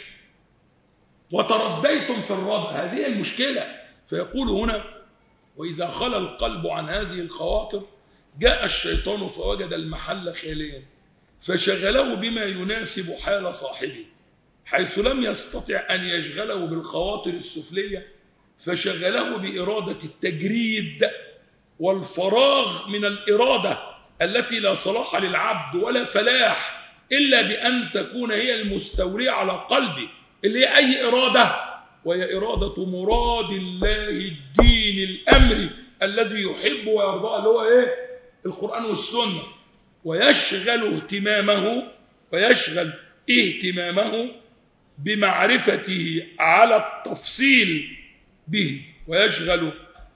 وترديتم في الرد هذه المشكلة فيقول هنا وإذا خلى القلب عن هذه الخواطر جاء الشيطان فوجد المحل خاليا فشغله بما يناسب حال صاحبه حيث لم يستطع أن يشغله بالخواطر السفلية فشغله بإرادة التجريد والفراغ من الإرادة التي لا صلاح للعبد ولا فلاح إلا بأن تكون هي المستولية على قلبه اللي هي أي إرادة وهي إرادة مراد الله الدين الأمري الذي يحب ويرضاه اللي هو إيه القرآن والسنة ويشغل اهتمامه ويشغل اهتمامه بمعرفته على التفصيل به ويشغل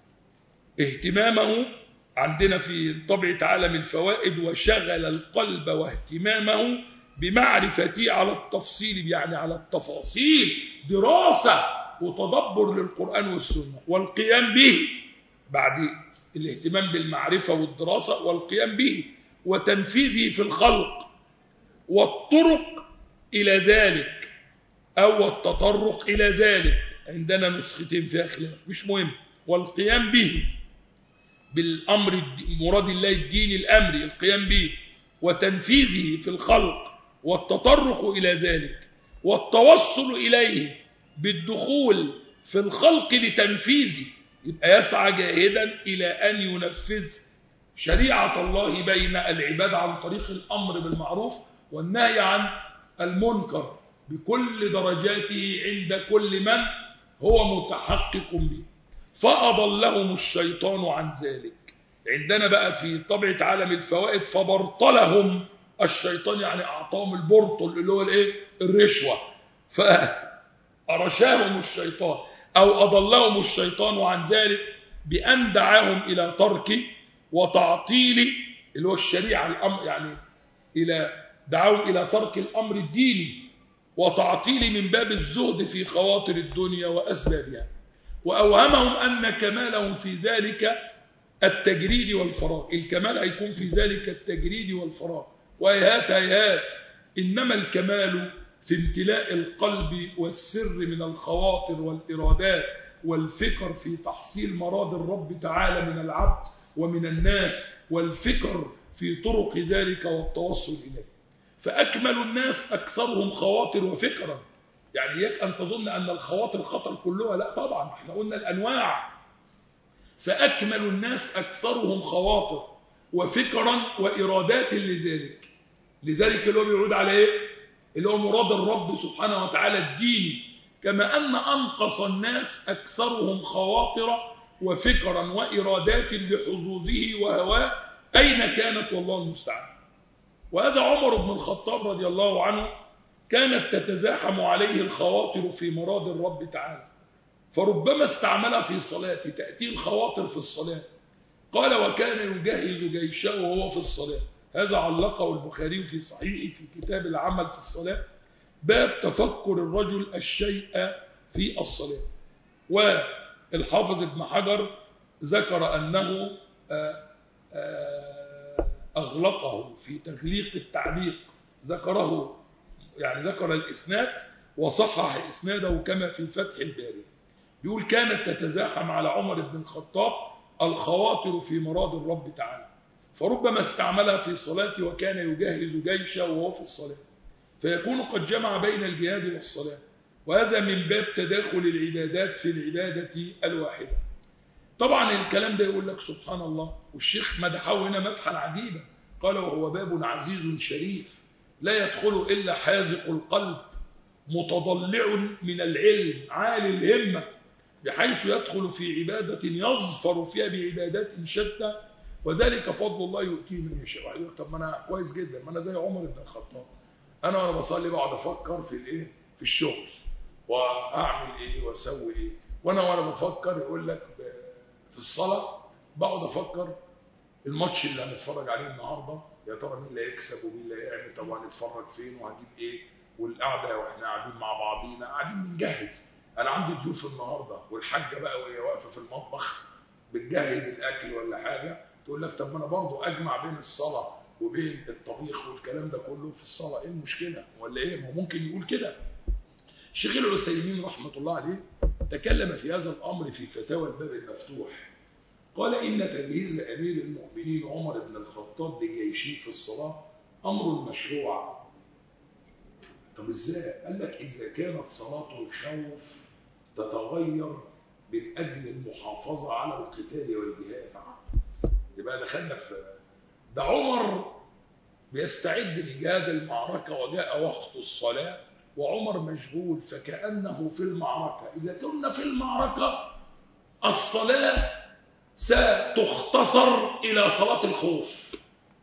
اهتمامه عندنا في طبعة عالم الفوائد وشغل القلب واهتمامه بمعرفته على التفصيل يعني على التفاصيل دراسة وتدبر للقرآن والسنة والقيام به بعد الاهتمام بالمعرفة والدراسة والقيام به وتنفيذه في الخلق والطرق إلى ذلك أو التطرق إلى ذلك عندنا نسختين فيها خلاف مش مهم والقيام به بالأمر مراد الله الدين الأمري القيام به وتنفيذه في الخلق والتطرق إلى ذلك والتوصل إليه بالدخول في الخلق لتنفيذه يبقى يسعى جاهدا إلى أن ينفذ شريعة الله بين العباد عن طريق الأمر بالمعروف والنهي عن المنكر بكل درجاته عند كل من هو متحقق به فأضلهم الشيطان عن ذلك عندنا بقى في طبعة عالم الفوائد فبرطلهم الشيطان يعني أعطاهم البرطل اللي هو الايه الرشوة فأرشاهم الشيطان أو أضلهم الشيطان عن ذلك بأن دعاهم إلى ترك وتعطيل اللي هو الشريعة الأمر يعني إلى دعاهم إلى ترك الأمر الديني وتعطيل من باب الزهد في خواطر الدنيا وأسبابها وأوهمهم أن كمالهم في ذلك التجريد والفراغ الكمال هيكون في ذلك التجريد والفراغ وهيهات هيهات إنما الكمال في امتلاء القلب والسر من الخواطر والإرادات والفكر في تحصيل مراد الرب تعالى من العبد ومن الناس والفكر في طرق ذلك والتوصل إليه فأكمل الناس أكثرهم خواطر وفكرا يعني يك أن تظن أن الخواطر خطر كلها لا طبعا احنا قلنا الأنواع فأكمل الناس أكثرهم خواطر وفكرا وإرادات لذلك لذلك اللي هو بيعود على إيه اللي هو مراد الرب سبحانه وتعالى الديني كما أن أنقص الناس أكثرهم خواطر وفكرا وإرادات لحظوظه وهواه أين كانت والله المستعان وهذا عمر بن الخطاب رضي الله عنه كانت تتزاحم عليه الخواطر في مراد الرب تعالى فربما استعملها في صلاته تأتي الخواطر في الصلاة قال وكان يجهز جيشه وهو في الصلاة هذا علقه البخاري في صحيحه في كتاب العمل في الصلاة باب تفكر الرجل الشيء في الصلاة والحافظ ابن حجر ذكر أنه أغلقه في تغليق التعليق ذكره يعني ذكر الإسناد وصحح إسناده كما في فتح الباري يقول كانت تتزاحم على عمر بن الخطاب الخواطر في مراد الرب تعالى فربما استعملها في صلاته وكان يجهز جيشه وهو في الصلاة فيكون قد جمع بين الجهاد والصلاة وهذا من باب تداخل العبادات في العبادة الواحدة طبعا الكلام ده يقول لك سبحان الله والشيخ مدحه هنا مدحا عجيبا قال وهو باب عزيز شريف لا يدخل إلا حازق القلب متضلع من العلم عالي الهمة بحيث يدخل في عبادة يظفر فيها بعبادات شتى وذلك فضل الله يؤتيه من يشاء واحد يقول طب ما انا كويس جدا ما انا زي عمر بن الخطاب انا وانا بصلي بقعد افكر في الايه في الشغل واعمل ايه واسوي ايه وانا وانا بفكر يقول لك في الصلاه بقعد افكر الماتش اللي هنتفرج عليه النهارده يا ترى مين اللي هيكسب ومين اللي هيعمل طب هنتفرج فين وهنجيب ايه والقعده واحنا قاعدين مع بعضينا قاعدين بنجهز انا عندي ضيوف النهارده والحاجه بقى وهي واقفه في المطبخ بتجهز الاكل ولا حاجه تقول لك طب ما انا برضه اجمع بين الصلاه وبين الطبيخ والكلام ده كله في الصلاه ايه المشكله ولا ايه ما هو ممكن يقول كده الشيخ العثيمين رحمه الله عليه تكلم في هذا الامر في فتاوى الباب المفتوح قال ان تجهيز امير المؤمنين عمر بن الخطاب لجيشه في الصلاه امر مشروع طب ازاي قال لك اذا كانت صلاه الخوف تتغير من اجل المحافظه على القتال والجهاد يبقى دخلنا في ده عمر بيستعد لجهاد المعركة وجاء وقت الصلاة وعمر مشغول فكأنه في المعركة إذا كنا في المعركة الصلاة ستختصر إلى صلاة الخوف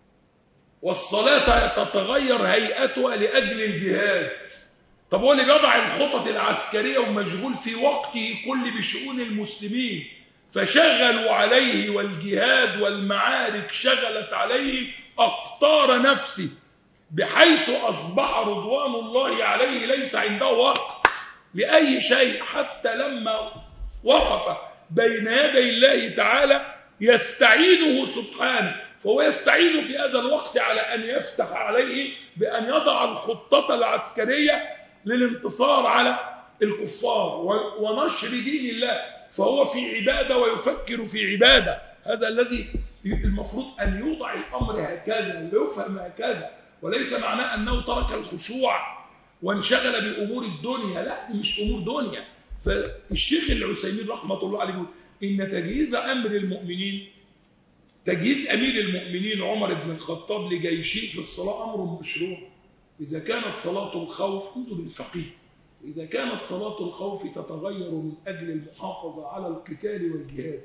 والصلاة ستتغير هيئتها لأجل الجهاد طب هو اللي بيضع الخطط العسكرية ومشغول في وقته كل بشؤون المسلمين فشغلوا عليه والجهاد والمعارك شغلت عليه أقطار نفسه بحيث أصبح رضوان الله عليه ليس عنده وقت لأي شيء حتى لما وقف بين يدي الله تعالى يستعينه سبحانه فهو يستعين في هذا الوقت على أن يفتح عليه بأن يضع الخطة العسكرية للانتصار على الكفار ونشر دين الله فهو في عبادة ويفكر في عبادة هذا الذي المفروض أن يوضع الأمر هكذا ويفهم هكذا وليس معناه أنه ترك الخشوع وانشغل بأمور الدنيا لا دي مش أمور دنيا فالشيخ العثيمين رحمة الله عليه إن تجهيز أمر المؤمنين تجهيز أمير المؤمنين عمر بن الخطاب لجيشه في الصلاة أمر مشروع إذا كانت صلاة الخوف انظر الفقيه إذا كانت صلاة الخوف تتغير من أجل المحافظة على القتال والجهاد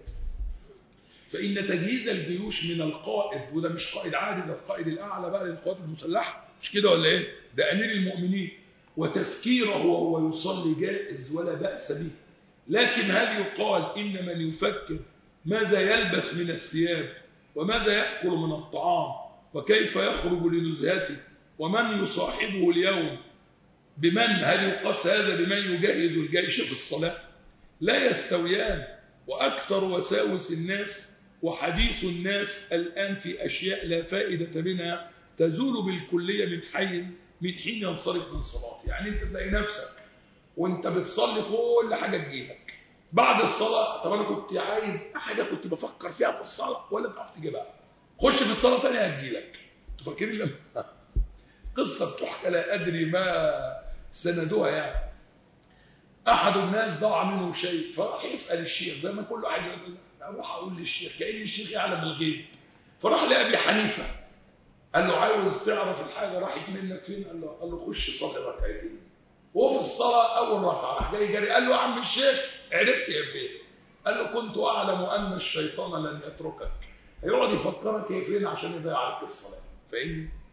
فإن تجهيز الجيوش من القائد وده مش قائد عادي ده القائد الأعلى بقى للقوات المسلحة مش كده ولا إيه؟ ده أمير المؤمنين وتفكيره وهو يصلي جائز ولا بأس به لكن هل يقال إن من يفكر ماذا يلبس من الثياب وماذا يأكل من الطعام وكيف يخرج لنزهته ومن يصاحبه اليوم بمن هل يقاس هذا بمن يجهز الجيش في الصلاة لا يستويان وأكثر وساوس الناس وحديث الناس الآن في أشياء لا فائدة منها تزول بالكلية من حي من حين ينصرف من صلاة يعني أنت تلاقي نفسك وأنت بتصلي كل حاجة تجيلك بعد الصلاة طب أنا كنت عايز حاجة كنت بفكر فيها في الصلاة ولا تعرف تجيبها خش في الصلاة تانية هتجيلك أنتوا فاكرين لما قصة بتحكى لا أدري ما سندوها يعني أحد الناس ضاع منه شيء فراح يسأل الشيخ زي ما كل واحد يقول أروح أقول للشيخ كأن الشيخ يعلم الغيب فراح لأبي حنيفة قال له عاوز تعرف الحاجة راحت منك فين قال له, قال له خش صلي ركعتين وهو في الصلاة أول ركعة راح جاي جري قال له يا عم الشيخ عرفت يا فين قال له كنت أعلم أن الشيطان لن يتركك هيقعد يفكرك هي فين عشان يضيع عليك الصلاة فاهمني